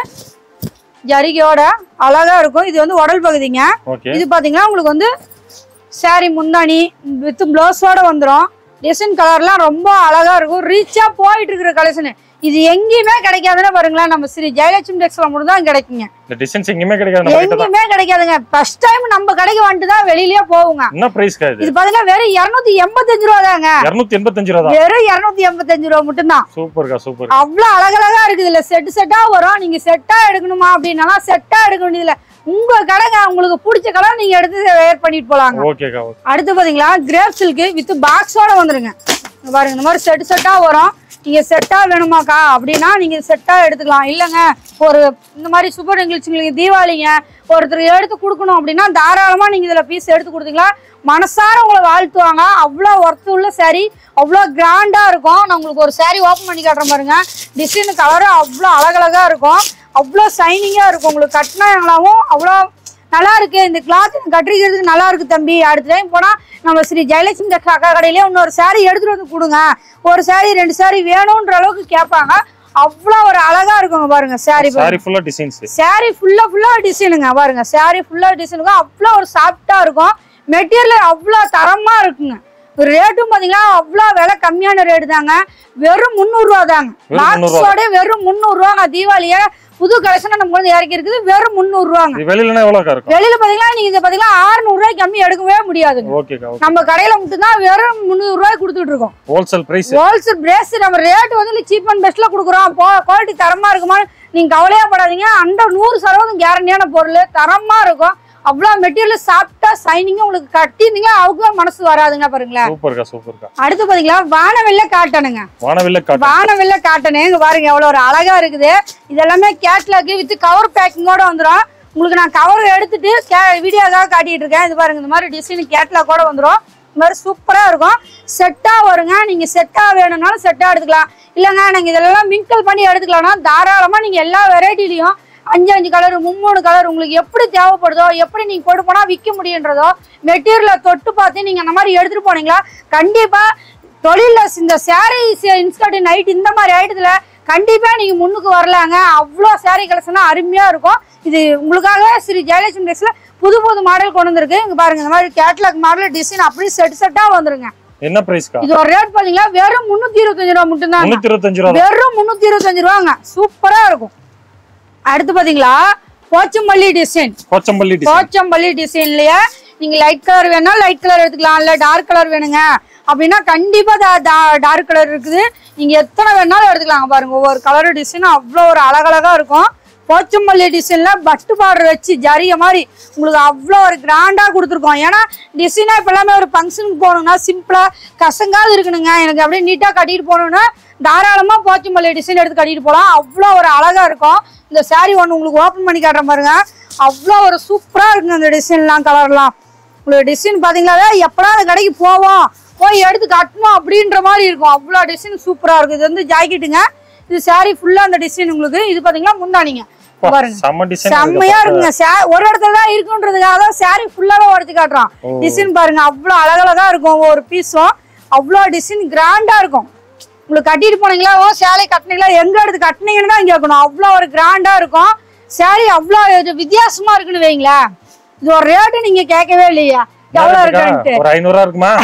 [SPEAKER 1] ஜரிகையோட அழகா இருக்கும் இது வந்து உடல் பகுதிங்க
[SPEAKER 2] ஓகே
[SPEAKER 1] இது பாத்தீங்கன்னா உங்களுக்கு வந்து saree முந்தானி வித் ப்ளவுஸோட வந்துடும் டிசைன் கலர்லாம் ரொம்ப அழகா இருக்கும் ரீச்சா போயிட்டு இருக்கிற கலெக்ஷன் இது எங்கேயுமே கிடைக்காதுன்னு பாருங்களேன் நம்ம ஸ்ரீ ஜெயலட்சுமி டெக்ஸ்ல மட்டும் தான் கிடைக்குங்க
[SPEAKER 2] இந்த டிசைன்ஸ் எங்கேயுமே கிடைக்காது நம்ம கிட்ட தான்
[SPEAKER 1] எங்கேயுமே கிடைக்காதுங்க ஃபர்ஸ்ட் டைம் நம்ம கடைக்கு வந்துட்டு தான் வெளியிலயே போவோங்க
[SPEAKER 2] என்ன பிரைஸ்க்கா இது
[SPEAKER 1] இது பாத்தீங்கன்னா வெறும் இருநூத்தி எண்பத்தஞ்சு ரூபா தாங்க
[SPEAKER 2] இருநூத்தி எண்பத்தஞ்சு ரூபா தான்
[SPEAKER 1] வெறும் இருநூத்தி எண்பத்தஞ்சு ரூபா மட்டும்தான்
[SPEAKER 2] சூப்பர்க்கா சூப்பர்
[SPEAKER 1] அவ்வளவு அழகழகா இருக்குது இல்ல செட் செட்டா வரும் நீங்க செட்டா எடுக்கணுமா அப்படின்னாலும் செட்டா எடுக்க வேண்டியதுல உங்க கடைங்க உங்களுக்கு பிடிச்ச கலர் நீங்க எடுத்து வேர் பண்ணிட்டு போலாங்க
[SPEAKER 2] ஓகேக்கா ஓகே
[SPEAKER 1] அடுத்து பாத்தீங்களா கிரேப் சில்க்கு வித் பாக்ஸோட வந்துருங்க இங்க பாருங்க இந்த மாதிரி செட் செட்டா வரும் நீங்க செட்டா வேணுமாக்கா அப்படின்னா நீங்க செட்டா எடுத்துக்கலாம் இல்லைங்க ஒரு இந்த மாதிரி சூப்பர் நிகழ்ச்சிங்களுக்கு தீபாவளிங்க ஒருத்தர் எடுத்து கொடுக்கணும் அப்படின்னா தாராளமா நீங்க இதுல பீஸ் எடுத்து கொடுத்தீங்களா மனசார உங்களை வாழ்த்துவாங்க அவ்வளோ ஒர்த்து உள்ள saree அவ்வளோ கிராண்டா இருக்கும் நான் உங்களுக்கு ஒரு saree ஓப்பன் பண்ணி காட்டுறேன் பாருங்க டிசைன் கலரும் அவ்வளோ அழகழகா இருக்கும் அவ்வளோ ஷைனிங்கா இருக்கும் உங்களுக்கு கட்டினாங்களாவும் அவ்வளோ நல்லா இருக்கு இந்த கிளாத் கட்டிக்கிறதுக்கு நல்லா இருக்கு தம்பி அடுத்த டைம் போனா நம்ம ஸ்ரீ ஜெயலட்சுமி டெக்ஸ் அக்கா கடையிலே இன்னொரு saree எடுத்துட்டு வந்து கொடுங்க ஒரு saree ரெண்டு saree வேணும்ன்ற அளவுக்கு கேட்பாங்க அவ்வளோ ஒரு அழகா இருக்குங்க பாருங்க saree பாருங்க.
[SPEAKER 2] சாரி ஃபுல்லா டிசைன்ஸ்
[SPEAKER 1] saree ஃபுல்லா ஃபுல்லா டிசைனுங்க பாருங்க saree ஃபுல்லா டிசைனுங்க அவ்வளோ ஒரு சாஃப்டா இருக்கும் மெட்டீரியல் அவ்வளோ தரமா இருக்குங்க ரேட்டும் பாத்தீங்கன்னா அவ்வளோ விலை கம்மியான ரேட்டு தாங்க வெறும் முந்நூறுரூவா தாங்க
[SPEAKER 2] வெறும் 300
[SPEAKER 1] பாக்ஸோட வெறும் முந்நூறுரூவாங்க தீபாவளியை புது கலெக்ஷன் நம்ம வந்து இறக்கி இருக்குது வெறும் முந்நூறுரூவாங்க
[SPEAKER 2] இது வெளியிலனா எவ்வளோக்கா இருக்கும்
[SPEAKER 1] வெளியில பாத்தீங்கன்னா நீங்க இதை பாத்தீங்கன்னா 600 ரூபாய் கம்மி எடுக்கவே முடியாதுங்க
[SPEAKER 2] ஓகேக்கா ஓகே
[SPEAKER 1] நம்ம கடையில மட்டும்தான் வெறும் முந்நூறு ரூபாய் கொடுத்துட்டு இருக்கோம்
[SPEAKER 2] ஹோல்சேல் பிரைஸ்
[SPEAKER 1] ஹோல்சேல் பிரேஸ் நம்ம ரேட் வந்து சீப் அண்ட் பெஸ்ட்ல கொடுக்குறோம் குவாலிட்டி தரமா இருக்குமா நீங்க கவலையா படாதீங்க அந்த நூறு சதவீதம் கேரண்டியான பொருள் தரமா இருக்கும் அவ்வளோ மெட்டீரியல் சாப்பிட்டா சைனிங்கா உங்களுக்கு கட்டியிருந்தீங்க அவங்க மனசு வராதுங்க பாருங்களேன்
[SPEAKER 2] சூப்பர்க்கா சூப்பர்க்கா
[SPEAKER 1] அடுத்து பாத்தீங்களா வானவெல்ல காட்டணுங்க
[SPEAKER 2] வானவில்ல காட்டன்
[SPEAKER 1] வானவெல்ல காட்டனு இங்க பாருங்க எவ்வளவு ஒரு அழகா இருக்குது இது எல்லாமே கேட்லாக் வித் கவர் பேக்கிங்கோட வந்துடும் உங்களுக்கு நான் கவர் எடுத்துட்டு வீடியோக்காக காட்டிட்டு இருக்கேன் இது பாருங்க இந்த மாதிரி டிசைன் கேட்லாக்கோட வந்துடும் இந்த மாதிரி சூப்பரா இருக்கும் செட்டா வருங்க நீங்க செட்டா வேணும்னாலும் செட்டா எடுத்துக்கலாம் இல்லைங்க நாங்க இதெல்லாம் மிங்கிள் பண்ணி எடுத்துக்கலாம்னா தாராளமா நீங்க எல்லா வெரைட்டிலையும் அஞ்சு அஞ்சு கலர் மும்மூணு கலர் உங்களுக்கு எப்படி தேவைப்படுதோ எப்படி நீங்க கொண்டு போனா விற்க முடியுன்றதோ மெட்டீரியலை தொட்டு பார்த்து நீங்க அந்த மாதிரி எடுத்துட்டு போனீங்களா கண்டிப்பா தொழில்ல இந்த சாரி இன்ஸ்கர்ட் நைட் இந்த மாதிரி ஐட்டத்துல கண்டிப்பா நீங்க முன்னுக்கு வரலாங்க அவ்வளோ சாரி கலெக்ஷன் அருமையா இருக்கும் இது உங்களுக்காக ஸ்ரீ ஜெயலட்சுமி ட்ரெஸ்ல புது புது மாடல் கொண்டு வந்திருக்கு இங்க பாருங்க இந்த மாதிரி கேட்லாக் மாடல் டிசைன் அப்படியே செட் செட்டா வந்துருங்க
[SPEAKER 2] என்ன பிரைஸ்க்கா
[SPEAKER 1] இது ஒரு ரேட் பாத்தீங்கன்னா வெறும் முன்னூத்தி இருபத்தஞ்சு ரூபா மட்டும்தான்
[SPEAKER 2] முன்னூத்தி இருபத்தஞ்சு ரூபா தான்.
[SPEAKER 1] வெறும் முன்னூத்தி இருபத்தஞ்சு ரூபாங்க சூப்பரா இருக்கும் அடுத்து பாத்தீங்களா போச்சம்பள்ளி டிசைன்
[SPEAKER 2] போச்சம்பள்ளி டிசைன்
[SPEAKER 1] போச்சம்பள்ளி டிசைன்லயே நீங்க லைட் கலர் வேணா லைட் கலர் எடுத்துக்கலாம் இல்ல டார்க் கலர் வேணுங்க அப்படின்னா கண்டிப்பா டார்க் கலர் இருக்குது நீங்க எத்தனை வேணாலும் எடுத்துக்கலாம் பாருங்க ஒவ்வொரு கலர் டிசைனும் அவ்வளோ ஒரு அழகழகா இருக்கும் போச்சம்பள்ளி டிசைன்ல பட்டு பார்டர் வச்சு ஜரிய மாதிரி உங்களுக்கு அவ்வளோ ஒரு கிராண்டா கொடுத்துருக்கோம் ஏன்னா டிசைனா இப்ப எல்லாமே ஒரு ஃபங்க்ஷனுக்கு போகணும்னா சிம்பிளா கசங்காது இருக்கணுங்க எனக்கு அப்படியே நீட்டா கட்டிட்டு போகணும்னா தாராளமா போச்சம்பள்ளி டிசைன் எடுத்து கட்டிட்டு போகலாம் அவ்வளோ ஒரு அழகா இருக்கும் இந்த saree ஒன்று உங்களுக்கு ஓப்பன் பண்ணி காட்டுறேன் பாருங்க அவ்வளோ ஒரு சூப்பரா இருக்குங்க அந்த டிசைன்லாம் கலர்லாம் உங்களுக்கு டிசைன் பார்த்தீங்களா எப்படா அந்த கடைக்கு போவோம் போய் எடுத்து கட்டணும் அப்படின்ற மாதிரி இருக்கும் அவ்வளோ டிசைன் சூப்பரா இருக்கும் இது வந்து ஜாக்கெட்டுங்க இது saree ஃபுல்லா அந்த டிசைன் உங்களுக்கு இது பாத்தீங்கன்னா முந்தானிங்க பாருங்க
[SPEAKER 2] செம்ம டிசைன்
[SPEAKER 1] செம்மையா இருக்குங்க சா- ஒரு இடத்துல தான் இருக்குன்றதுக்காக தான் saree ஃபுல்லாவே உடச்சு காட்டுறோம் டிசைன் பாருங்க அவ்வளோ அழகழகா இருக்கும் ஒரு பீஸும் அவ்வளோ டிசைன் கிராண்டா இருக்கும் உங்களுக்கு கட்டிட்டு போனீங்களா ஓ சேலை கட்டினீங்களா எங்க எடுத்து கட்டினீங்கன்னு தான் கேட்கணும் அவ்வளோ ஒரு கிராண்டா இருக்கும் saree அவ்வளோ இது வித்தியாசமா இருக்குன்னு வைங்களேன் இது ஒரு ரேட்டு நீங்க கேட்கவே இல்லையா எவ்வளோ இருக்குன்ட்டு
[SPEAKER 2] ஒரு ஐநூறு ரூபா இருக்குமா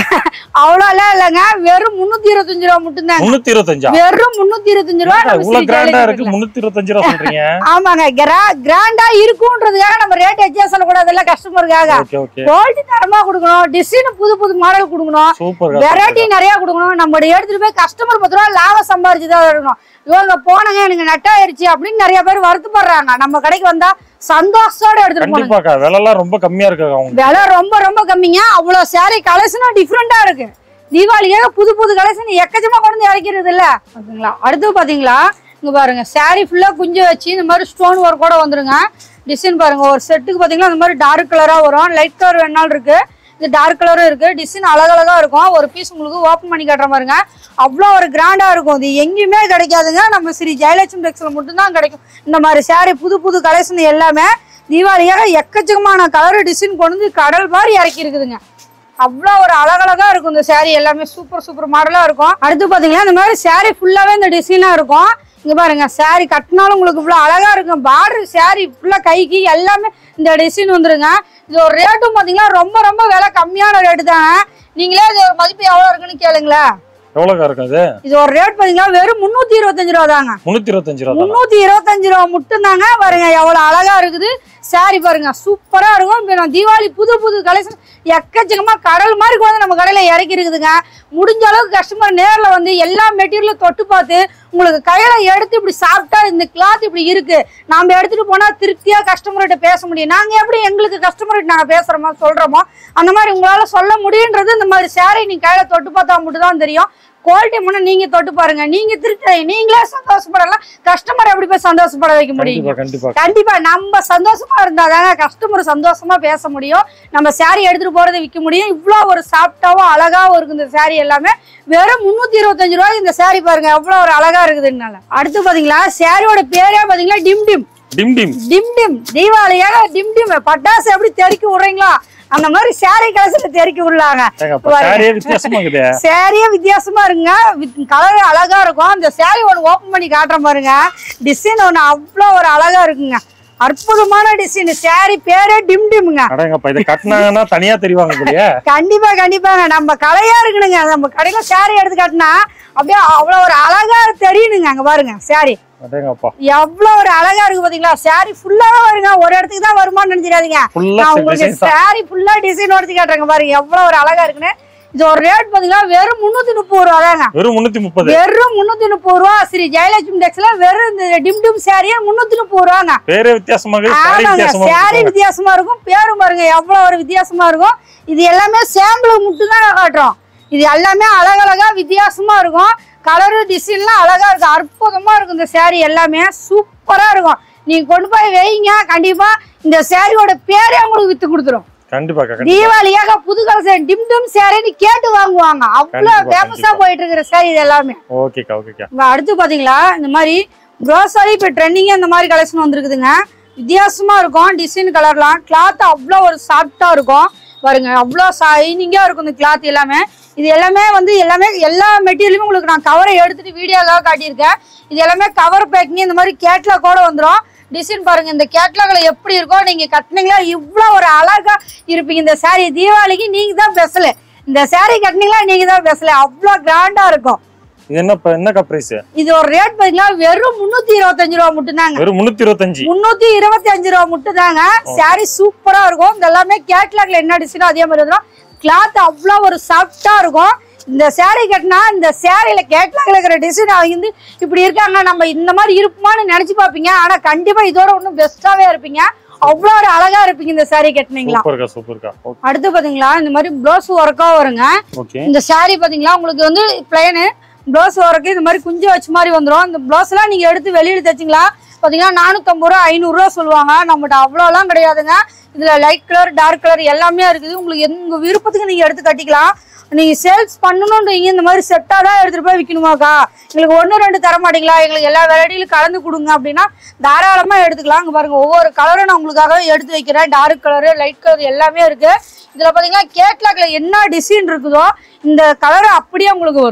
[SPEAKER 1] அவ்வளோலாம் இல்லைங்க வெறும் முன்னூத்தி இருபத்தஞ்சு ரூபா மட்டும்தாங்க
[SPEAKER 2] முன்னூத்தி இருபத்தஞ்சா
[SPEAKER 1] வெறும் முன்னூத்தி இருபத்தஞ்சு ரூபா நம்ம
[SPEAKER 2] இவ்வளவு
[SPEAKER 1] ஸ்ரீ
[SPEAKER 2] கிராண்டா
[SPEAKER 1] ஜெயலலிதா
[SPEAKER 2] இருக்கு முன்னூத்தி இருபத்தஞ்சு ரூபா சொல்றீங்க
[SPEAKER 1] ஆமாங்க கிரா கிராண்டா இருக்குன்றதுக்காக நம்ம ரேட் அட்ஜஸ்ட் பண்ணக்கூடாதுல்ல கஸ்டமருக்காக
[SPEAKER 2] ஓகே ஓகே
[SPEAKER 1] குவாலிட்டி தரமா கொடுக்கணும் டிசைன் புது புது மாடல் கொடுக்கணும்
[SPEAKER 2] சூப்பர்
[SPEAKER 1] வெரைட்டி நிறைய கொடுக்கணும் நம்ம எடுத்துட்டு போய் கஸ்டமர் பத்து ரூபா லாபம் சம்பாரிச்சு தான் இருக்கணும் இவங்க போனங்க எனக்கு நட்டாயிருச்சு அப்படின்னு நிறைய பேர் வருத்தப்படுறாங்க நம்ம கடைக்கு வந்தா சந்தோஷத்தோட எடுத்துட்டு போனாங்க
[SPEAKER 2] கண்டிப்பாக்கா விலை எல்லாம் ரொம்ப கம்மியா இருக்கு அவங்க
[SPEAKER 1] விலை ரொம்ப ரொம்ப கம்மிங்க அவ்வளவு saree கலெக்ஷனும் டிஃப்ரெண்டா இருக்கு தீபாவளிக்காக புது புது கலெக்ஷன் எக்கச்சமா கொண்டு வந்து இறக்கிறது இல்ல பாத்தீங்களா அடுத்து பாத்தீங்களா இங்க பாருங்க saree ஃபுல்லா குஞ்சு வச்சு இந்த மாதிரி ஸ்டோன் ஒர்க் கூட வந்துருங்க டிசைன் பாருங்க ஒரு செட்டுக்கு பாத்தீங்கன்னா இந்த மாதிரி டார்க் கலரா வரும் லைட் கலர் வேணாலும் இருக்கு இது டார்க் கலரும் இருக்கு டிசைன் அழகழகா இருக்கும் ஒரு பீஸ் உங்களுக்கு ஓப்பன் பண்ணி காட்டுற பாருங்க அவ்வளோ ஒரு கிராண்டா இருக்கும் இது எங்கேயுமே கிடைக்காதுங்க நம்ம ஸ்ரீ ஜெயலட்சுமி டெக்ஸ்ல மட்டும்தான் கிடைக்கும் இந்த மாதிரி saree புது புது கலெக்ஷன் எல்லாமே தீபாவளியாக எக்கச்சக்கமான கலர் டிசைன் கொண்டு வந்து கடல் மாதிரி இறக்கி இருக்குதுங்க அவ்வளோ ஒரு அழகழகா இருக்கும் இந்த saree எல்லாமே சூப்பர் சூப்பர் மாடலா இருக்கும் அடுத்து பாத்தீங்கன்னா இந்த மாதிரி saree ஃபுல்லாவே இந்த டிசைனா இருக்கும் இங்க பாருங்க saree கட்டினாலும் உங்களுக்கு இவ்வளோ அழகா இருக்கும் பார்டர் saree ஃபுல்லா கைக்கு எல்லாமே இந்த டிசைன் வந்துருங்க இது ஒரு ரேட்டும் பாத்தீங்கன்னா ரொம்ப ரொம்ப விலை கம்மியான ரேட்டு தாங்க நீங்களே இது ஒரு மதிப்பு எவ்வளோ இருக்குன்னு கேளுங்களேன்
[SPEAKER 2] எவ்வளவுக்கா இருக்கு அது
[SPEAKER 1] இது ஒரு ரேட் பாத்தீங்கன்னா வெறும் முந்நூத்தி இருபத்தஞ்சு ரூபா தாங்க
[SPEAKER 2] முன்னூத்தி இருபத்தஞ்சு ரூபா தானா?
[SPEAKER 1] முந்நூத்தி இருபத்தஞ்சு ரூபா மட்டும் தாங்க பாருங்க எவ்வளவு அழகா இருக்குது சாரி பாருங்க சூப்பரா இருக்கும் இப்ப நான் தீபாவளி புது புது கலெக்ஷன் எக்கச்சக்கமா கடல் மாதிரி கூட நம்ம கடையில இறக்கி இருக்குதுங்க முடிஞ்ச அளவுக்கு கஸ்டமர் நேர்ல வந்து எல்லா மெட்டீரியலும் தொட்டு பார்த்து உங்களுக்கு கையில எடுத்து இப்படி சாப்பிட்டா இந்த கிளாத் இப்படி இருக்கு நாம எடுத்துட்டு போனா திருப்தியா கஸ்டமர்கிட்ட பேச முடியும் நாங்க எப்படி எங்களுக்கு கஸ்டமர்கிட்ட நாங்க பேசுறோமோ சொல்றோமோ அந்த மாதிரி உங்களால சொல்ல முடியுன்றது இந்த மாதிரி சாரி நீங்க கையில தொட்டு பார்த்தா மட்டும் தான் தெரியும் குவாலிட்டி முன்ன நீங்க தொட்டு பாருங்க நீங்க திருப்தி நீங்களே சந்தோஷப்படலாம் கஸ்டமர் எப்படி போய் சந்தோஷப்பட வைக்க முடியும்
[SPEAKER 2] கண்டிப்பா கண்டிப்பா
[SPEAKER 1] கண்டிப்பா நம்ம சந்தோஷமா இருந்தாதாங்க கஸ்டமர் சந்தோஷமா பேச முடியும் நம்ம saree எடுத்துட்டு போறதை விற்க முடியும் இவ்வளோ ஒரு சாஃப்டாவும் அழகாவும் இருக்கு இந்த saree எல்லாமே வெறும் முந்நூத்தி இருபத்தஞ்சு ரூபாய் இந்த saree பாருங்க எவ்வளவு ஒரு அழகா இருக்குதுனால அடுத்து பாத்தீங்களா சாரியோட பேரே பாத்தீங்களா டிம் டிம்
[SPEAKER 2] டிம் டிம்
[SPEAKER 1] டிம் டிம் தீபாவளியாக டிம் டிம் பட்டாசு எப்படி தெறிக்க விடுறீங்களோ அந்த மாதிரி saree கலசத்துல தெறிக்க விடலாங்க
[SPEAKER 2] ஏங்க, அப்ப சாரியே வித்தியாசமா இருக்குது
[SPEAKER 1] சேரீயே வித்தியாசமா இருக்குங்க கலர் அழகா இருக்கும் அந்த சேரீ ஒன்று ஓப்பன் பண்ணி காட்டுறேன் பாருங்க டிசைன் ஒன்று அவ்வளோ ஒரு அழகா இருக்குங்க அற்புதமான டிசைன் சேரீ பேரே டிம் டிம்ங்க
[SPEAKER 2] அடங்கப்பா இதை கட்டினாங்கன்னா தனியா தெரிவாங்க போலயே
[SPEAKER 1] கண்டிப்பா கண்டிப்பாங்க நம்ம கலையா இருக்கணுங்க நம்ம கடையில சேரீ எடுத்து காட்டினா அப்படியே அவ்வளோ ஒரு அழகா தெரியணுங்க அங்க பாருங்க சேரீ
[SPEAKER 2] அடங்கப்பா
[SPEAKER 1] எவ்வளவு ஒரு அழகா இருக்கு பாத்தீங்களா சாரி ஃபுல்லாவே வருங்க ஒரு இடத்துக்கு தான் வருமான்னு நினைச்சிடாதீங்க
[SPEAKER 2] ஃபுல்லா
[SPEAKER 1] நான் உங்களுக்கு
[SPEAKER 2] டிசைன்ஸ் தான்
[SPEAKER 1] சாரி ஃபுல்லா டிசைன் எடுத்து காட்டுறேங்க பாருங்க எவ்வளவு ஒரு அழகா இருக்குன்னு இது ஒரு ரேட் பாத்தீங்கன்னா வெறும் முன்னூத்தி முப்பது ரூபா தாங்க
[SPEAKER 2] வெறும் முன்னூத்தி முப்பது
[SPEAKER 1] வெறும் முன்னூத்தி முப்பது ரூபா ஸ்ரீ ஜெயலட்சுமி டெக்ஸ்ல வெறும் இந்த டிம் டிம் சாரியே முன்னூத்தி முப்பது ரூபாங்க
[SPEAKER 2] பேரே வித்தியாசமா இருக்கு சாரி
[SPEAKER 1] ஆமாங்க
[SPEAKER 2] வித்தியாசமா
[SPEAKER 1] சாரி
[SPEAKER 2] இருக்கு
[SPEAKER 1] வித்தியாசமா இருக்கும் பேரும் பாருங்க எவ்வளவு ஒரு வித்தியாசமா இருக்கும் இது எல்லாமே சாம்பிள் மட்டும் தான் காட்டுறோம் இது எல்லாமே அழகழகா வித்தியாசமா இருக்கும் கலரு டிசைன்லாம் அழகா இருக்கும் அற்புதமா இருக்கும் இந்த saree எல்லாமே சூப்பரா இருக்கும் நீங்க கொண்டு போய் வைங்க கண்டிப்பா இந்த சாரியோட பேரே உங்களுக்கு வித்து கொடுத்துரும்
[SPEAKER 2] கண்டிப்பா கண்டிப்பா
[SPEAKER 1] தீபாவளியாக புது கலர் டிம் டிம் சேரீன்னு கேட்டு வாங்குவாங்க அவ்வளவு
[SPEAKER 2] கண்டிப்பா,
[SPEAKER 1] ஃபேமஸா
[SPEAKER 2] கண்டிப்பா.
[SPEAKER 1] போயிட்டு இருக்கிற சாரி இது எல்லாமே
[SPEAKER 2] ஓகேக்கா ஓகேக்கா
[SPEAKER 1] இப்ப அடுத்து பாத்தீங்களா இந்த மாதிரி க்ரோசரி இப்போ ட்ரெண்டிங்கே இந்த மாதிரி கலெக்ஷன் வந்திருக்குதுங்க வித்தியாசமா இருக்கும் டிசைன் கலர்லாம் கிளாத் அவ்வளோ ஒரு சாஃப்டா இருக்கும் பாருங்க அவ்வளோ ஷைனிங்காக இருக்கும் இந்த கிளாத் எல்லாமே இது எல்லாமே வந்து எல்லாமே எல்லா மெட்டீரியலுமே உங்களுக்கு நான் கவரை எடுத்துட்டு வீடியோக்காக காட்டியிருக்கேன் இது எல்லாமே கவர் பேக்கிங் இந்த மாதிரி கேட்லாக் கூட வந்துடும் டிசைன் பாருங்க இந்த கேட்லாக்ல எப்படி இருக்கும் நீங்க கட்டினீங்களா இவ்வளோ ஒரு அழகா இருப்பீங்க இந்த saree தீபாவளிக்கு நீங்க தான் பெசல இந்த saree கட்டினீங்களா நீங்க தான் பெசல அவ்வளோ கிராண்டா இருக்கும்
[SPEAKER 2] இது என்ன என்னக்கா பிரைஸ்
[SPEAKER 1] இது ஒரு ரேட் பாத்தீங்கன்னா வெறும் முன்னூத்தி இருபத்தஞ்சு ரூபா மட்டும் தாங்க
[SPEAKER 2] வெறும் முன்னூத்தி இருபத்தஞ்சு
[SPEAKER 1] முன்னூத்தி இருபத்தி அஞ்சு ரூபா மட்டும் தாங்க சாரி சூப்பரா இருக்கும் இது எல்லாமே கேட்லாக்ல என்ன டிசைனோ அதே மாதிரி வந்துடும் கிளாத் அவ்வளோ ஒரு சாஃப்டா இருக்கும் இந்த saree கட்டினா இந்த சேரீல கேட்லாக்ல இருக்கிற டிசைன் அவங்க வந்து இப்படி இருக்காங்க நம்ம இந்த மாதிரி இருப்போமான்னு நினைச்சு பார்ப்பீங்க ஆனா கண்டிப்பா இதோட இன்னும் பெஸ்ட்டாவே இருப்பீங்க அவ்வளோ ஒரு அழகா இருப்பீங்க இந்த saree கட்டினீங்களா
[SPEAKER 2] சூப்பர்க்கா சூப்பர்க்கா
[SPEAKER 1] அடுத்து பாத்தீங்களா இந்த மாதிரி ப்ளவுஸ் ஒர்க்கா வருங்க
[SPEAKER 2] ஓகே
[SPEAKER 1] இந்த saree பாத்தீங்களா உங்களுக்கு வந்து பிளைனு ப்ளவுஸ் வரக்கு இந்த மாதிரி குஞ்சு வச்ச மாதிரி வந்துடும் இந்த ப்ளவுஸ்லாம் நீங்க எடுத்து வெளியில தைச்சிங்களா பாத்தீங்கன்னா நானூத்தம்பது ரூபா ஐநூறுரூவா சொல்லுவாங்க நம்மகிட்ட அவ்வளோலாம் கிடையாதுங்க இதுல லைட் கலர் டார்க் கலர் எல்லாமே இருக்குது உங்களுக்கு எங்க விருப்பத்துக்கு நீங்க எடுத்து கட்டிக்கலாம் நீங்க சேல்ஸ் பண்ணணுன்றீங்க இந்த மாதிரி செட்டா தான் எடுத்துட்டு போய் விற்கணுமாக்கா எங்களுக்கு ஒன்று ரெண்டு தர மாட்டீங்களா எங்களுக்கு எல்லா வெரைட்டிலும் கலந்து கொடுங்க அப்படின்னா தாராளமா எடுத்துக்கலாம் இங்க பாருங்க ஒவ்வொரு கலரும் நான் உங்களுக்காக எடுத்து வைக்கிறேன் டார்க் கலரு லைட் கலர் எல்லாமே இருக்கு இதுல பாத்தீங்கன்னா கேட்லாக்ல என்ன டிசைன் இருக்குதோ இந்த கலர் அப்படியே உங்களுக்கு வரும்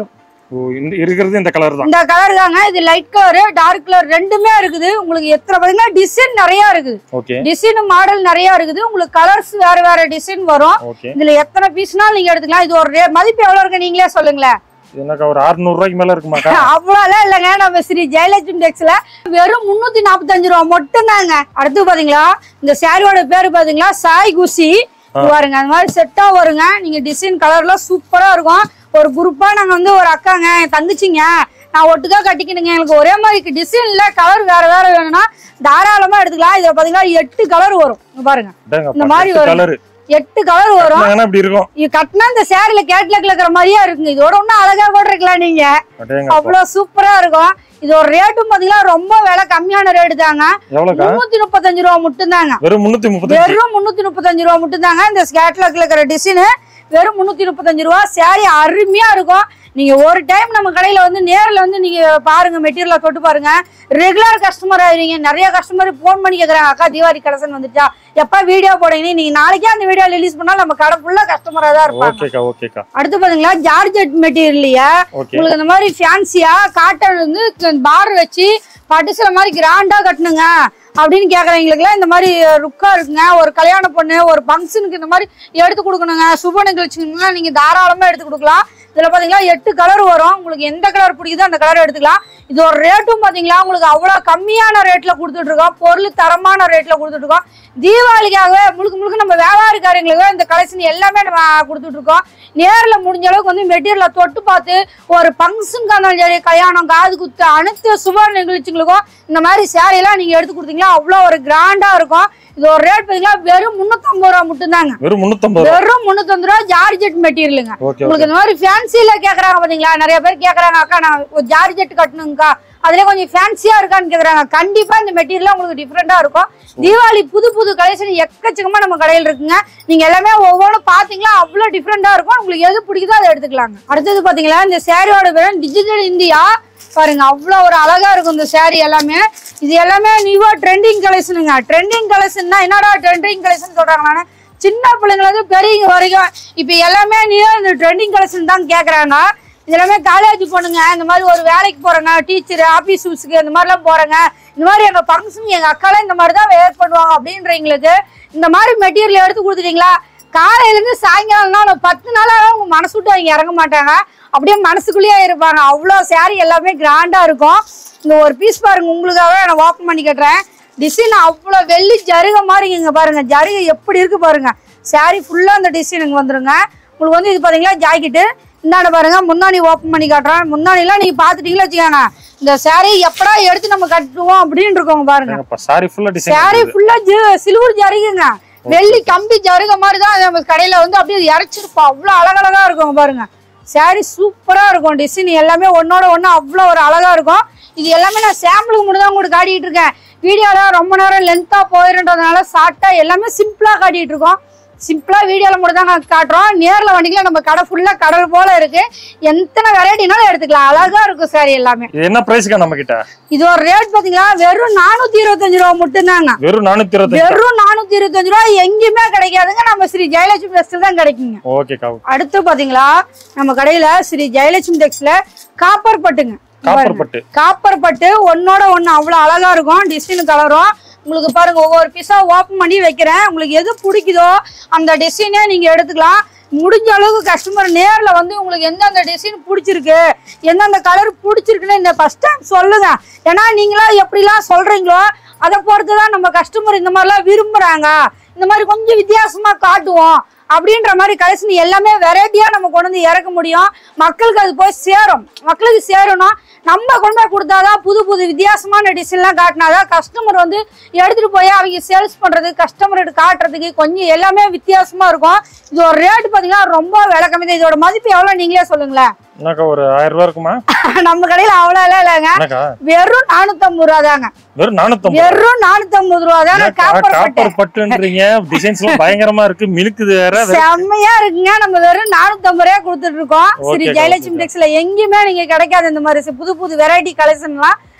[SPEAKER 2] ஓ இந்த இருக்கிறது இந்த கலர் தான்
[SPEAKER 1] இந்த கலர் தாங்க இது லைட் கலர் டார்க் கலர் ரெண்டுமே இருக்குது உங்களுக்கு எத்தனை பாத்தீங்கன்னா டிசைன் நிறைய இருக்குது
[SPEAKER 2] ஓகே
[SPEAKER 1] டிசைன் மாடல் நிறைய இருக்குது உங்களுக்கு கலர்ஸ் வேற வேற டிசைன் வரும்
[SPEAKER 2] ஓகே
[SPEAKER 1] இதுல எத்தனை பீஸ்னாலும் நீங்க எடுத்துக்கலாம் இது ஒரு rate- மதிப்பு எவ்வளவு இருக்கு நீங்களே சொல்லுங்களேன்
[SPEAKER 2] என்னக்கா ஒரு 600 ரூபாய்க்கு மேல இருக்குமாக்கா
[SPEAKER 1] அவ்வளவுலாம் இல்லைங்க நம்ம ஸ்ரீ ஜெயலட்சுமி டெக்ஸ்ல வெறும் முன்னூத்தி நாற்பத்தஞ்சு ரூபா மட்டும் தாங்க அடுத்து பாத்தீங்களா இந்த சாரியோட பேரு பாத்தீங்களா சாய் குசி இது பாருங்க அந்த மாதிரி செட்டா வருங்க நீங்க டிசைன் கலர்லாம் சூப்பரா இருக்கும் ஒரு குரூப்பா நாங்க வந்து ஒரு அக்காங்க என் தங்கச்சிங்க நான் ஒட்டுக்கா கட்டிக்கணுங்க எனக்கு ஒரே மாதிரி டிசைன்ல கலர் வேற வேற வேணும்னா தாராளமா எடுத்துக்கலாம் இதுல பாத்தீங்கன்னா எட்டு கலர் வரும் இங்க பாருங்க இந்த மாதிரி வரும்.
[SPEAKER 2] கலர்
[SPEAKER 1] எட்டு கலர் வரும்
[SPEAKER 2] இப்படி இருக்கும்
[SPEAKER 1] இது கட்டினா இந்த சேரீல கேட்லாக்ல இருக்கிற மாதிரியே இருக்குங்க இதோட இன்னும் அழகா கூட இருக்கலாம் நீங்க
[SPEAKER 2] அடேங்கப்பா.
[SPEAKER 1] அவ்வளவு சூப்பரா இருக்கும் இது ஒரு ரேட்டும் பாத்தீங்கன்னா ரொம்ப விலை கம்மியான ரேட்டு தாங்க
[SPEAKER 2] எவ்வளவுக்கா
[SPEAKER 1] முன்னூத்தி முப்பத்தஞ்சு ரூபா மட்டும் தாங்க
[SPEAKER 2] வெறும் முன்னூத்தி முப்பத்தஞ்சு
[SPEAKER 1] வெறும் முன்னூத்தி முப்பத்தஞ்சு ரூபா மட்டும் தாங்க இந்த கேட்லாக்ல இருக்கிற டிசைனு வெறும் முன்னூத்தி முப்பத்தஞ்சு ரூபா சேரீ அருமையா இருக்கும் நீங்க ஒரு டைம் நம்ம கடையில வந்து நேர்ல வந்து நீங்க பாருங்க மெட்டீரியலை தொட்டு பாருங்க ரெகுலர் கஸ்டமர் ஆயிருவீங்க நிறைய கஸ்டமர் ஃபோன் பண்ணி கேக்குறாங்க அக்கா தீபாவளி கலெக்ஷன் வந்துச்சா எப்ப வீடியோ போடுங்க நீங்க நாளைக்கே அந்த வீடியோ ரிலீஸ் பண்ணா நம்ம கடை ஃபுல்லா கஸ்டமரா தான் இருப்பாங்க
[SPEAKER 2] ஓகேக்கா ஓகேக்கா
[SPEAKER 1] அடுத்து பாத்தீங்களா ஜார்ஜெட் மெட்டீரியல்லையா
[SPEAKER 2] ஓகே
[SPEAKER 1] உங்களுக்கு இந்த மாதிரி ஃபேன்சியா காட்டன் வந்து பார் வச்சு பட்டு சில மாதிரி கிராண்டா கட்டணுங்க அப்படின்னு கேக்குறவங்களுக்குலாம் இந்த மாதிரி ருக்கா இருக்குங்க ஒரு கல்யாண பொண்ணு ஒரு ஃபங்க்ஷனுக்கு இந்த மாதிரி எடுத்து கொடுக்கணுங்க சுப நிகழ்ச்சிங்கலாம் நீங்க தாராளமா எடுத்து கொடுக்கலாம் இதுல பாத்தீங்களா எட்டு கலர் வரும் உங்களுக்கு எந்த கலர் பிடிக்குதோ அந்த கலர் எடுத்துக்கலாம் இது ஒரு ரேட்டும் பாத்தீங்களா உங்களுக்கு அவ்வளவு கம்மியான ரேட்ல கொடுத்துட்டு இருக்கோம் பொருள் தரமான ரேட்ல கொடுத்துட்டு இருக்கோம் தீபாவளிக்காகவே முழுக்க முழுக்க நம்ம வியாபாரிக்காரங்களுக்கு இந்த கலெக்ஷன் எல்லாமே நம்ம கொடுத்துட்டு இருக்கோம் நேர்ல முடிஞ்ச அளவுக்கு வந்து மெட்டீரியலை தொட்டு பார்த்து ஒரு ஃபங்க்ஷனுக்கு இருந்தாலும் சரி கல்யாணம் காது குத்து அனைத்து சுப நிகழ்ச்சிகளுக்கும் இந்த மாதிரி சேரீலாம் நீங்க எடுத்து கொடுத்தீங்கன்னா அவ்வளோ ஒரு கிராண்டா இருக்கும் இது ஒரு ரேட் பார்த்தீங்கன்னா வெறும் முந்நூற்றம்பது ரூபா மட்டும்தாங்க
[SPEAKER 2] வெறும் முன்னூத்தம்பது ரூபா
[SPEAKER 1] வெறும் முந்நூற்றம்பது ரூபா ஜார்ஜெட் மெட்டீரியலுங்க
[SPEAKER 2] ஓகே
[SPEAKER 1] உங்களுக்கு இந்த மாதிரி ஃபேன்சில கேக்குறாங்க பாத்தீங்களா நிறைய பேர் கேக்குறாங்க அக்கா நான் ஒரு ஜார்ஜெட் கட்டணுங்கக்கா அதுல கொஞ்சம் ஃபேன்சியா இருக்கான்னு கேக்குறாங்க கண்டிப்பா இந்த மெட்டீரியல் உங்களுக்கு டிஃப்ரெண்டா இருக்கும் தீபாவளி புது புது கலெக்ஷன் எக்கச்சக்கமா நம்ம கடையில் இருக்குங்க நீங்க எல்லாமே ஒவ்வொன்றும் பாத்தீங்களா அவ்வளவு டிஃப்ரெண்டா இருக்கும் உங்களுக்கு எது பிடிக்குதோ அதை எடுத்துக்கலாங்க அடுத்தது பாத்தீங்களா இந்த சேரீயோட பேர் டிஜிட்டல் இந்தியா பாருங்க அவ்வளவு ஒரு அழகா இருக்கும் இந்த saree எல்லாமே இது எல்லாமே நியூவா ட்ரெண்டிங் கலெக்ஷனுங்க ட்ரெண்டிங் கலெக்ஷன்னா என்னடா ட்ரெண்டிங் கலெக்ஷன் சொல்றாங்களான்னு சின்ன பிள்ளைங்கள இருந்து பெரியவங்க வரைக்கும் இப்ப எல்லாமே நீ இந்த ட்ரெண்டிங் கலெக்ஷன் தான் கேக்குறாங்க இது எல்லாமே காலேஜ் பொண்ணுங்க இந்த மாதிரி ஒரு வேலைக்கு போறேங்க டீச்சர் ஆபீஸ் யூஸுக்கு இந்த மாதிரிலாம் போறேங்க இந்த மாதிரி எங்க ஃபங்க்ஷன் எங்க அக்காலாம் இந்த மாதிரி தான் வேர் பண்ணுவாங்க அப்படின்றவங்களுக்கு இந்த மாதிரி மெட்டீரியல் எடுத்து கொடுத்துட்டீங்களா காலையில இருந்து சாயங்காலம்னா ஒரு பத்து நாளாக உங்க மனசு விட்டு அவங்க இறங்க மாட்டாங்க அப்படியே மனசுக்குள்ளேயே இருப்பாங்க அவ்வளோ saree எல்லாமே கிராண்டா இருக்கும் இந்த ஒரு பீஸ் பாருங்க உங்களுக்காக நான் ஓப்பன் பண்ணி கட்டுறேன் டிசைன் அவ்வளோ வெள்ளி ஜருக மாதிரி இங்க பாருங்க ஜருகை எப்படி இருக்கு பாருங்க saree ஃபுல்லா அந்த டிசைன் இங்க வந்துருங்க உங்களுக்கு வந்து இது பாத்தீங்களா ஜாக்கெட்டு இந்தாண்ட பாருங்க முந்தாணி ஓப்பன் பண்ணி காட்டுறேன் முந்தாணிலாம் நீங்க பாத்துட்டீங்களா வச்சுக்கோங்க இந்த saree எப்படா எடுத்து நம்ம கட்டுவோம் அப்படின்னு இருக்கோங்க பாருங்க
[SPEAKER 2] சாரி ஃபுல்லா டிசைன்
[SPEAKER 1] சாரி ஃபுல்லா சில்வர் ஜருகுங்க வெள்ளி கம்பி ஜருக மாதிரி தான் நம்ம கடையில வந்து அப்படியே இறச்சிருப்போம் அவ்வளோ அழகழகா இருக்கும் பாருங்க சாரி சூப்பரா இருக்கும் டிசைன் எல்லாமே ஒன்னோட ஒண்ணு அவ்வளோ ஒரு அழகா இருக்கும் இது எல்லாமே நான் சாம்பிளுக்கு மட்டும் தான் உங்களுக்கு காட்டிட்டு இருக்கேன் வீடியோல ரொம்ப நேரம் லென்த்தா போயிருன்றதுனால ஷார்ட்டா எல்லாமே சிம்பிளா காட்டிட்டு இருக்கோம் சிம்பிளா வீடியோல மட்டும் தான் நான் காட்டுறோம் நேர்ல வண்டிக்கல நம்ம கடை ஃபுல்லா கடல் போல இருக்கு எத்தனை வெரைட்டினாலும் எடுத்துக்கலாம் அழகா இருக்கும் சாரி எல்லாமே
[SPEAKER 2] இது என்ன பிரைஸ்க்கா நம்ம கிட்ட
[SPEAKER 1] இது ஒரு ரேட் பாத்தீங்களா வெறும் நானூத்தி இருபத்தஞ்சு ரூபா மட்டும்தாங்க
[SPEAKER 2] வெறும் நானூத்தி இருபத்தஞ்சு
[SPEAKER 1] வெறும் நானூத்தி இருபத்தஞ்சு ரூபா எங்கேயுமே கிடைக்காதுங்க நம்ம ஸ்ரீ ஜெயலட்சுமி டெக்ஸ்ல தான் கிடைக்குங்க
[SPEAKER 2] ஓகேக்கா
[SPEAKER 1] அடுத்து பாத்தீங்களா நம்ம கடையில ஸ்ரீ ஜெயலட்சுமி டெக்ஸ்ல காப்பர் பட்டுங்க
[SPEAKER 2] காப்பர் பட்டு
[SPEAKER 1] காப்பர் பட்டு ஒன்னோட ஒண்ணு அவ்வளவு அழகா இருக்கும் டிசைன் கலரும் உங்களுக்கு பாருங்க ஒவ்வொரு பீஸா ஓப்பன் பண்ணி வைக்கிறேன் உங்களுக்கு எது பிடிக்குதோ அந்த டிசைனே நீங்க எடுத்துக்கலாம் முடிஞ்ச அளவுக்கு கஸ்டமர் நேர்ல வந்து உங்களுக்கு எந்தெந்த டிசைன் பிடிச்சிருக்கு எந்தெந்த கலர் பிடிச்சிருக்குன்னு இந்த ஃபர்ஸ்ட் டைம் சொல்லுங்க ஏன்னா நீங்களா எப்படிலாம் சொல்றீங்களோ அதை பொறுத்து தான் நம்ம கஸ்டமர் இந்த மாதிரிலாம் விரும்புறாங்க இந்த மாதிரி கொஞ்சம் வித்தியாசமா காட்டுவோம் அப்படின்ற மாதிரி கலெக்ஷன் எல்லாமே வெரைட்டியா நம்ம கொண்டு வந்து இறக்க முடியும் மக்களுக்கு அது போய் சேரும் மக்களுக்கு சேரணும் நம்ம கொண்டு போய் கொடுத்தாதான் புது புது வித்தியாசமான டிசைன்லாம் காட்டினாதான் கஸ்டமர் வந்து எடுத்துட்டு போய் அவங்க சேல்ஸ் பண்றது கஸ்டமர் காட்டுறதுக்கு கொஞ்சம் எல்லாமே வித்தியாசமா இருக்கும் இது ஒரு ரேட் பாத்தீங்கன்னா ரொம்ப விலை கம்மி தான் இதோட மதிப்பு எவ்வளவு நீங்களே சொல்லுங்களேன்
[SPEAKER 2] என்னக்கா ஒரு ஆயிரம் ரூபா இருக்குமா
[SPEAKER 1] நம்ம கடையில அவ்வளவு எல்லாம் இல்லைங்க
[SPEAKER 2] என்னக்கா
[SPEAKER 1] வெறும் நானூத்தம்பது ரூபா தாங்க
[SPEAKER 2] வெறும் நானூத்தம்பது
[SPEAKER 1] வெறும் நானூத்தம்பது ரூபா தாங்க காப்பர் பட்டு
[SPEAKER 2] காப்பர் பட்டுன்றீங்க டிசைன்ஸ் எல்லாம் பயங்கரமா இருக்கு மினுக்குது வேற
[SPEAKER 1] செம்மையா இருக்குங்க நம்ம வெறும் நானூத்தம்பது ரூபாய் கொடுத்துட்டு இருக்கோம் ஸ்ரீ
[SPEAKER 2] Okay,
[SPEAKER 1] ஜெயலட்சுமி
[SPEAKER 2] okay.
[SPEAKER 1] டெக்ஸ்ல எங்கேயுமே நீங்க கிடைக்காத இந்த மாதிரி புது புது வெரைட்டி கலெக்ஷன்லாம்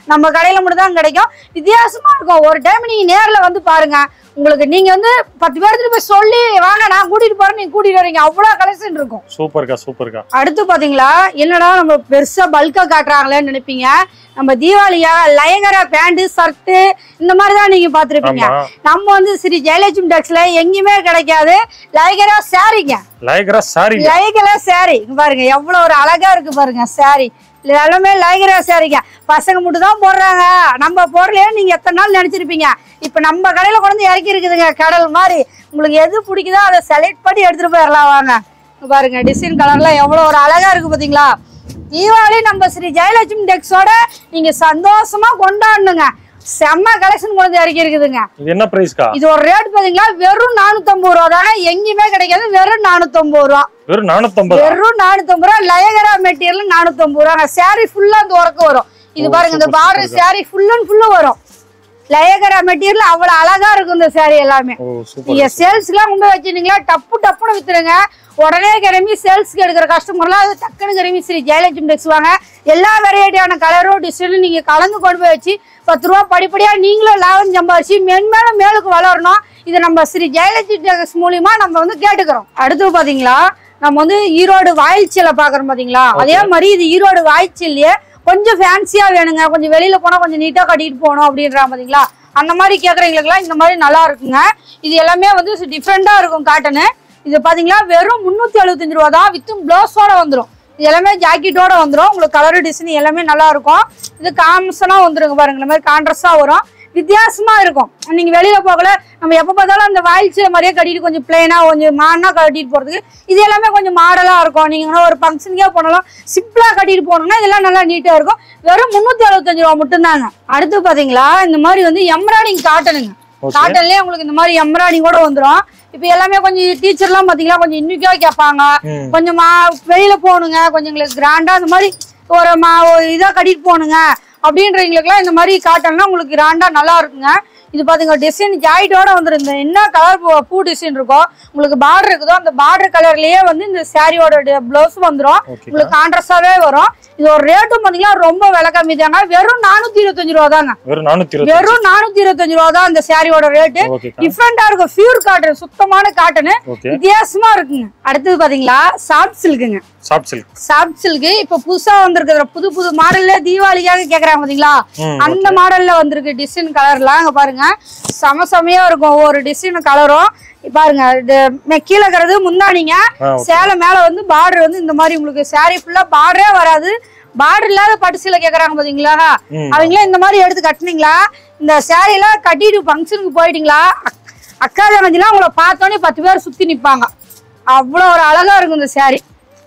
[SPEAKER 1] நம்ம கடையில மட்டும் தான் கிடைக்கும் வித்தியாசமா இருக்கும் ஒரு டைம் நீங்க நேர்ல வந்து பாருங்க உங்களுக்கு நீங்க வந்து பத்து பேர்த்துட்டு போய் சொல்லி வாங்க நான் கூட்டிட்டு போறேன் நீங்க கூட்டிட்டு வரீங்க அவ்வளவு கலெக்ஷன் இருக்கும்
[SPEAKER 2] சூப்பர்க்கா சூப்பர்க்கா
[SPEAKER 1] அடுத்து பாத்தீங்களா என்னடா நம்ம பெருசா பல்கா காட்டுறாங்களேன்னு நினைப்பீங்க நம்ம தீபாவளியா லயங்கரா பேண்ட் ஷர்ட் இந்த மாதிரி தான் நீங்க பாத்திருப்பீங்க
[SPEAKER 2] ஆமா
[SPEAKER 1] நம்ம வந்து ஸ்ரீ ஜெயலட்சுமி டெக்ஸ்ல எங்கேயுமே கிடைக்காது லயகரா சாரிங்க
[SPEAKER 2] லைக்ரா சாரி
[SPEAKER 1] லயகரா சாரி இங்க பாருங்க எவ்வளவு ஒரு அழகா இருக்கு பாருங்க சாரி எல்லாமே லயகரா சாரிங்க பசங்க மட்டும் தான் போடுறாங்க நம்ம போடலையே நீங்க எத்தனை நாள் நினைச்சிருப்பீங்க இப்ப நம்ம கடையில கொண்டு வந்து இறக்கி இருக்குதுங்க கடல் மாதிரி உங்களுக்கு எது பிடிக்குதோ அதை செலக்ட் பண்ணி எடுத்துட்டு போயிடலாம் வாங்க இங்க பாருங்க டிசைன் கலர்ல எவ்வளவு ஒரு அழகா இருக்கு பாத்தீங்களா தீபாவளி நம்ம ஸ்ரீ ஜெயலட்சுமி டெக்ஸோட நீங்க சந்தோஷமா கொண்டாடணுங்க செம்ம கலெக்ஷன் கொண்டு வந்து இறக்கி இருக்குதுங்க
[SPEAKER 2] இது என்ன பிரைஸ்க்கா
[SPEAKER 1] இது ஒரு ரேட் பாத்தீங்களா வெறும் நானூத்தம்பது ரூபா தாங்க எங்கேயுமே கிடைக்காது வெறும் நானூத்தம்பது ரூபா
[SPEAKER 2] வெறும் நானூத்தம்பது
[SPEAKER 1] வெறும் நானூத்தம்பது ரூபா லயகரா மெட்டீரியல் நானூத்தம்பது ரூபாங்க சாரி ஃபுல்லா இந்த உறக்க வரும் இது
[SPEAKER 2] ஓ,
[SPEAKER 1] பாருங்க இந்த
[SPEAKER 2] super,
[SPEAKER 1] border
[SPEAKER 2] super.
[SPEAKER 1] Saree full and full வரும் லயகரா மெட்டீரியல் அவ்வளவு அழகா இருக்கும் இந்த சாரி எல்லாமே
[SPEAKER 2] ஓ சூப்பர்
[SPEAKER 1] நீங்க சேல்ஸ்க்குலாம் கொண்டு போய் வச்சிருந்தீங்களா டப்பு டப்புன்னு வித்துருங்க உடனே கிளம்பி சேல்ஸ்க்கு எடுக்கிற கஸ்டமர்லாம் அது டக்குன்னு கிளம்பி ஸ்ரீ ஜெயலட்சுமி டெக்ஸ் வாங்க எல்லா வெரைட்டியான கலரும் டிசைனும் நீங்க கலந்து கொண்டு போய் வச்சு பத்து ரூபா படிப்படியா நீங்களும் லாபம் சம்பாரிச்சு மென்மேலும் மேலுக்கு வளரணும் இது நம்ம ஸ்ரீ ஜெயலட்சுமி டெக்ஸ் மூலியமா நம்ம வந்து கேட்டுக்கிறோம் அடுத்து பாத்தீங்களா நம்ம வந்து ஈரோடு வாயிச்சில பாக்குறோம் பாத்தீங்களா அதே மாதிரி இது ஈரோடு வாய்ச்சிலேயே கொஞ்சம் ஃபேன்சியா வேணுங்க கொஞ்சம் வெளியில போனா கொஞ்சம் நீட்டா கட்டிட்டு போகணும் அப்படின்றா பாத்தீங்களா அந்த மாதிரி கேக்குறவங்களுக்குலாம் இந்த மாதிரி நல்லா இருக்குங்க இது எல்லாமே வந்து டிஃப்ரெண்டா இருக்கும் காட்டனு இது பாத்தீங்களா வெறும் முந்நூத்தி எழுபத்தஞ்சு ரூபா தான் வித்தும் பிளவுஸோட வந்துடும் இது எல்லாமே ஜாக்கெட்டோட வந்துடும் உங்களுக்கு கலர் டிசைன் எல்லாமே நல்லா இருக்கும் இது காம்சனா வந்துருங்க பாருங்க இந்த மாதிரி கான்ட்ரஸ்டா வரும் வித்தியாசமா இருக்கும் நீங்க வெளியில போகல நம்ம எப்ப பார்த்தாலும் அந்த வாயில்ச்சிய மாதிரியே கட்டிட்டு கொஞ்சம் பிளைனா கொஞ்சம் மாடனா கட்டிட்டு போறதுக்கு இது எல்லாமே கொஞ்சம் மாடலா இருக்கும் நீங்க வேணா ஒரு ஃபங்க்ஷனுக்கே போனாலும் சிம்பிளா கட்டிட்டு போனோம்னா இதெல்லாம் நல்லா நீட்டா இருக்கும் வெறும் முன்னூத்தி அறுபத்தஞ்சு ரூபா மட்டும்தாங்க அடுத்து பாத்தீங்களா இந்த மாதிரி வந்து எம்ப்ராய்டிங் காட்டனுங்க
[SPEAKER 2] ஓகே
[SPEAKER 1] காட்டன்லயே உங்களுக்கு இந்த மாதிரி எம்ப்ராய்டிங் கூட வந்துரும் இப்போ எல்லாமே கொஞ்சம் டீச்சர்லாம் பாத்தீங்களா கொஞ்சம் இன்னிக்கா கேட்பாங்க
[SPEAKER 2] ம்
[SPEAKER 1] கொஞ்சம் மா- வெளியில போகணுங்க கொஞ்சம் எங்களுக்கு கிராண்டா இந்த மாதிரி ஒரு மா ஒரு இதா கட்டிட்டு போகணுங்க அப்படின்றவங்களுக்குலாம் இந்த மாதிரி காட்டன்லாம் உங்களுக்கு கிராண்டா நல்லா இருக்குங்க இது பாத்தீங்க டிசைன் ஜாயிட்டோட வந்துரும் இந்த என்ன கலர் பூ டிசைன் இருக்கோ உங்களுக்கு பார்டர் இருக்குதோ அந்த பார்டர் கலர்லயே வந்து இந்த சாரியோட பிளவுஸ் வந்துரும்
[SPEAKER 2] ஓகே
[SPEAKER 1] உங்களுக்கு கான்ட்ரஸ்டாவே வரும் இது ஒரு ரேட்டும் பாத்தீங்கன்னா ரொம்ப விலை கம்மி தாங்க வெறும் நானூத்தி இருபத்தஞ்சு ரூபா தாங்க
[SPEAKER 2] வெறும் நானூத்தி இருபது
[SPEAKER 1] வெறும் நானூத்தி இருபத்தஞ்சு ரூபா தான் இந்த சாரியோட ரேட்டு
[SPEAKER 2] ஓகேக்கா
[SPEAKER 1] டிஃப்ரெண்டா இருக்கும் பியூர் காட்டன் சுத்தமான காட்டனு
[SPEAKER 2] ஓகே
[SPEAKER 1] வித்தியாசமா இருக்குங்க அடுத்தது பாத்தீங்களா சாஃப்ட் சில்க்குங்க
[SPEAKER 2] சாஃப்ட் சில்க்
[SPEAKER 1] சாஃப்ட் சில்க் இப்ப புதுசா வந்திருக்கிற புது புது மாடல்ல தீபாவளிக்காக கேக்குறாங்க பாத்தீங்களா
[SPEAKER 2] ம்
[SPEAKER 1] அந்த மாடல்ல வந்திருக்கு டிசைன் கலர்லாம் அங்க பாருங்க செம செமையா இருக்கும் ஒவ்வொரு டிசைன் கலரும் பாருங்க இது மெ- கீழே இருக்கிறது முந்தானிங்க
[SPEAKER 2] ஆ ஓகே
[SPEAKER 1] சேலை மேல வந்து பார்டர் வந்து இந்த மாதிரி உங்களுக்கு saree ஃபுல்லா பார்டரே வராது பார்டர் இல்லாத பட்டு சீலை கேக்குறாங்க பாத்தீங்களா
[SPEAKER 2] ம்
[SPEAKER 1] அவங்களே இந்த மாதிரி எடுத்து கட்டுனீங்களா இந்த saree எல்லாம் கட்டிட்டு ஃபங்க்ஷனுக்கு போயிட்டீங்களா அக்- அக்கா தங்கச்சிலாம் உங்களை பார்த்தோன்னே பத்து பேர் சுத்தி நிப்பாங்க அவ்வளோ ஒரு அழகா இருக்கும் இந்த saree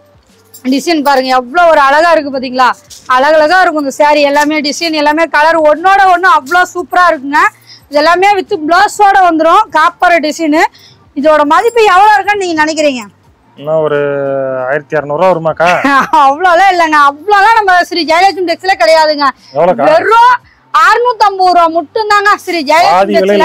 [SPEAKER 1] டிசைன் பாருங்க எவ்வளோ ஒரு அழகா இருக்கு பாத்தீங்களா அழகழகா இருக்கும் இந்த saree எல்லாமே டிசைன் எல்லாமே கலர் ஒன்னோட ஒன்று அவ்வளோ சூப்பரா இருக்குங்க இது எல்லாமே வித் பிளவுஸோட வந்துடும் காப்பர் டிசைனு இதோட மதிப்பு எவ்வளோ இருக்குன்னு நீங்க நினைக்கிறீங்க
[SPEAKER 2] இன்னும் ஒரு ஆயிரத்தி இரநூறுவா வருமாக்கா
[SPEAKER 1] அவ்வளோலாம் இல்லைங்க அவ்வளோலாம் நம்ம ஸ்ரீ ஜெயலட்சுமி டெக்ஸ்ல கிடையாதுங்க
[SPEAKER 2] எவ்வளோக்கா
[SPEAKER 1] வெறும் 650 ரூபா மட்டும்தாங்க ஸ்ரீ ஜெயலட்சுமி
[SPEAKER 2] பாதி
[SPEAKER 1] டெக்ஸ்ல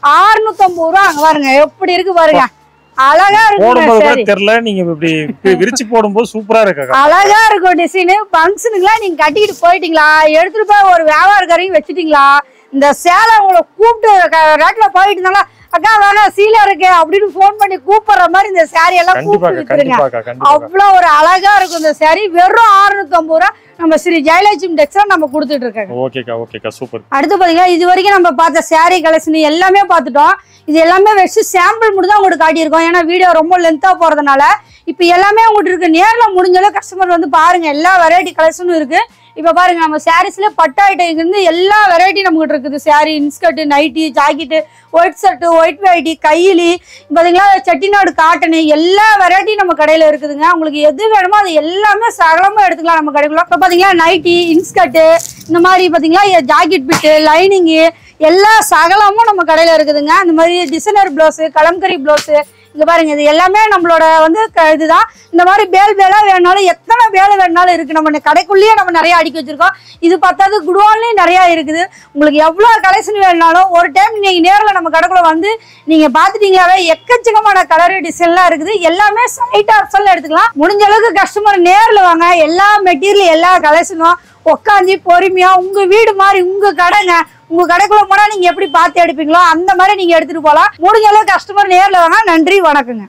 [SPEAKER 1] 650 ரூபா அங்க பாருங்க எப்படி இருக்கு பாருங்க அழகா இருக்குங்க
[SPEAKER 2] போடும்போது கூட
[SPEAKER 1] சரி
[SPEAKER 2] தெரியல நீங்க இப்படி இப்படி விரிச்சு போடும்போது சூப்பரா இருக்காக்கா
[SPEAKER 1] அழகா இருக்கும் டிசைனு ஃபங்க்ஷனுக்குலாம் நீங்க கட்டிக்கிட்டு போயிட்டீங்களா எடுத்துட்டு போய் ஒரு வியாபாரக்காரையும் வச்சுட்டீங்களா இந்த சேலை உங்களை கூப்பிட்டு ரேட்ல போயிட்டு இருந்தாலும் அக்கா வேணா சீலை இருக்கு அப்படின்னு ஃபோன் பண்ணி கூப்பிடுற மாதிரி இந்த saree எல்லாம் கூப்பிட்டு
[SPEAKER 2] கண்டிப்பாக்கா
[SPEAKER 1] வித்துருங்க
[SPEAKER 2] கண்டிப்பாக்கா கண்டிப்பாக்கா
[SPEAKER 1] அவ்வளவு ஒரு அழகா இருக்கும் இந்த saree வெறும் 650 ரூபா நம்ம ஸ்ரீ ஜெயலட்சுமி டெக்ஸ்ல நம்ம கொடுத்துட்டு இருக்காங்க
[SPEAKER 2] ஓகேக்கா ஓகேக்கா சூப்பர்
[SPEAKER 1] அடுத்து பாத்தீங்கன்னா இது வரைக்கும் நம்ம பார்த்த saree கலெக்ஷன் எல்லாமே பார்த்துட்டோம் இது எல்லாமே வச்சு சாம்பிள் மட்டும் தான் உங்களுக்கு காட்டியிருக்கோம் ஏன்னா வீடியோ ரொம்ப லென்த்தா போறதுனால இப்போ எல்லாமே உங்கள்கிட்ட இருக்கு நேர்ல முடிஞ்சாலும் கஸ்டமர் வந்து பாருங்க எல்லா வெரைட்டி கலெக்ஷனும் இருக்கு இப்போ பாருங்க நம்ம சாரீஸ்ல பட்டு ஐட்டம் இருந்து எல்லா வெரைட்டி நம்மகிட்ட இருக்குது saree inskirt nightie jacket white shirt white variety கைலி பாத்தீங்களா செட்டிநாடு காட்டனு எல்லா வெரைட்டியும் நம்ம கடையில இருக்குதுங்க உங்களுக்கு எது வேணுமோ அது எல்லாமே சகலமா எடுத்துக்கலாம் நம்ம கடைக்குள்ள இப்போ பாத்தீங்களா நைட்டி இன்ஸ்கர்ட் இந்த மாதிரி பாத்தீங்களா ஜாக்கெட் பிட்டு லைனிங்கு எல்லா சகலமும் நம்ம கடையில இருக்குதுங்க இந்த மாதிரி டிசைனர் பிளவுஸ் கலம்கரி பிளவுஸ் இங்க பாருங்க இது எல்லாமே நம்மளோட வந்து க- இதுதான் இந்த மாதிரி பேல் பேலா வேணாலும் எத்தனை வேலை வேணாலும் இருக்கு நம்ம கடைக்குள்ளேயே நம்ம நிறைய அடுக்கி வச்சிருக்கோம் இது பத்தாது குடோன்லயும் நிறைய இருக்குது உங்களுக்கு எவ்வளவு கலெக்ஷன் வேணாலும் ஒரு டைம் நீங்க நேர்ல நம்ம கடைக்குள்ள வந்து நீங்க பாத்துட்டீங்களாவே எக்கச்சக்கமான கலர் டிசைன்லாம் இருக்குது எல்லாமே சைட் ஆப்ஷன்ல எடுத்துக்கலாம் முடிஞ்ச அளவுக்கு கஸ்டமர் நேர்ல வாங்க எல்லா மெட்டீரியல் எல்லா கலெக்ஷனும் உட்காந்து பொறுமையா உங்க வீடு மாதிரி உங்க கடைங்க உங்க கடைக்குள்ள போனா நீங்க எப்படி பார்த்து எடுப்பீங்களோ அந்த மாதிரி நீங்க எடுத்துட்டு போலாம் முடிஞ்ச அளவுக்கு கஸ்டமர் நேர்ல வாங்க நன்றி வணக்கங்க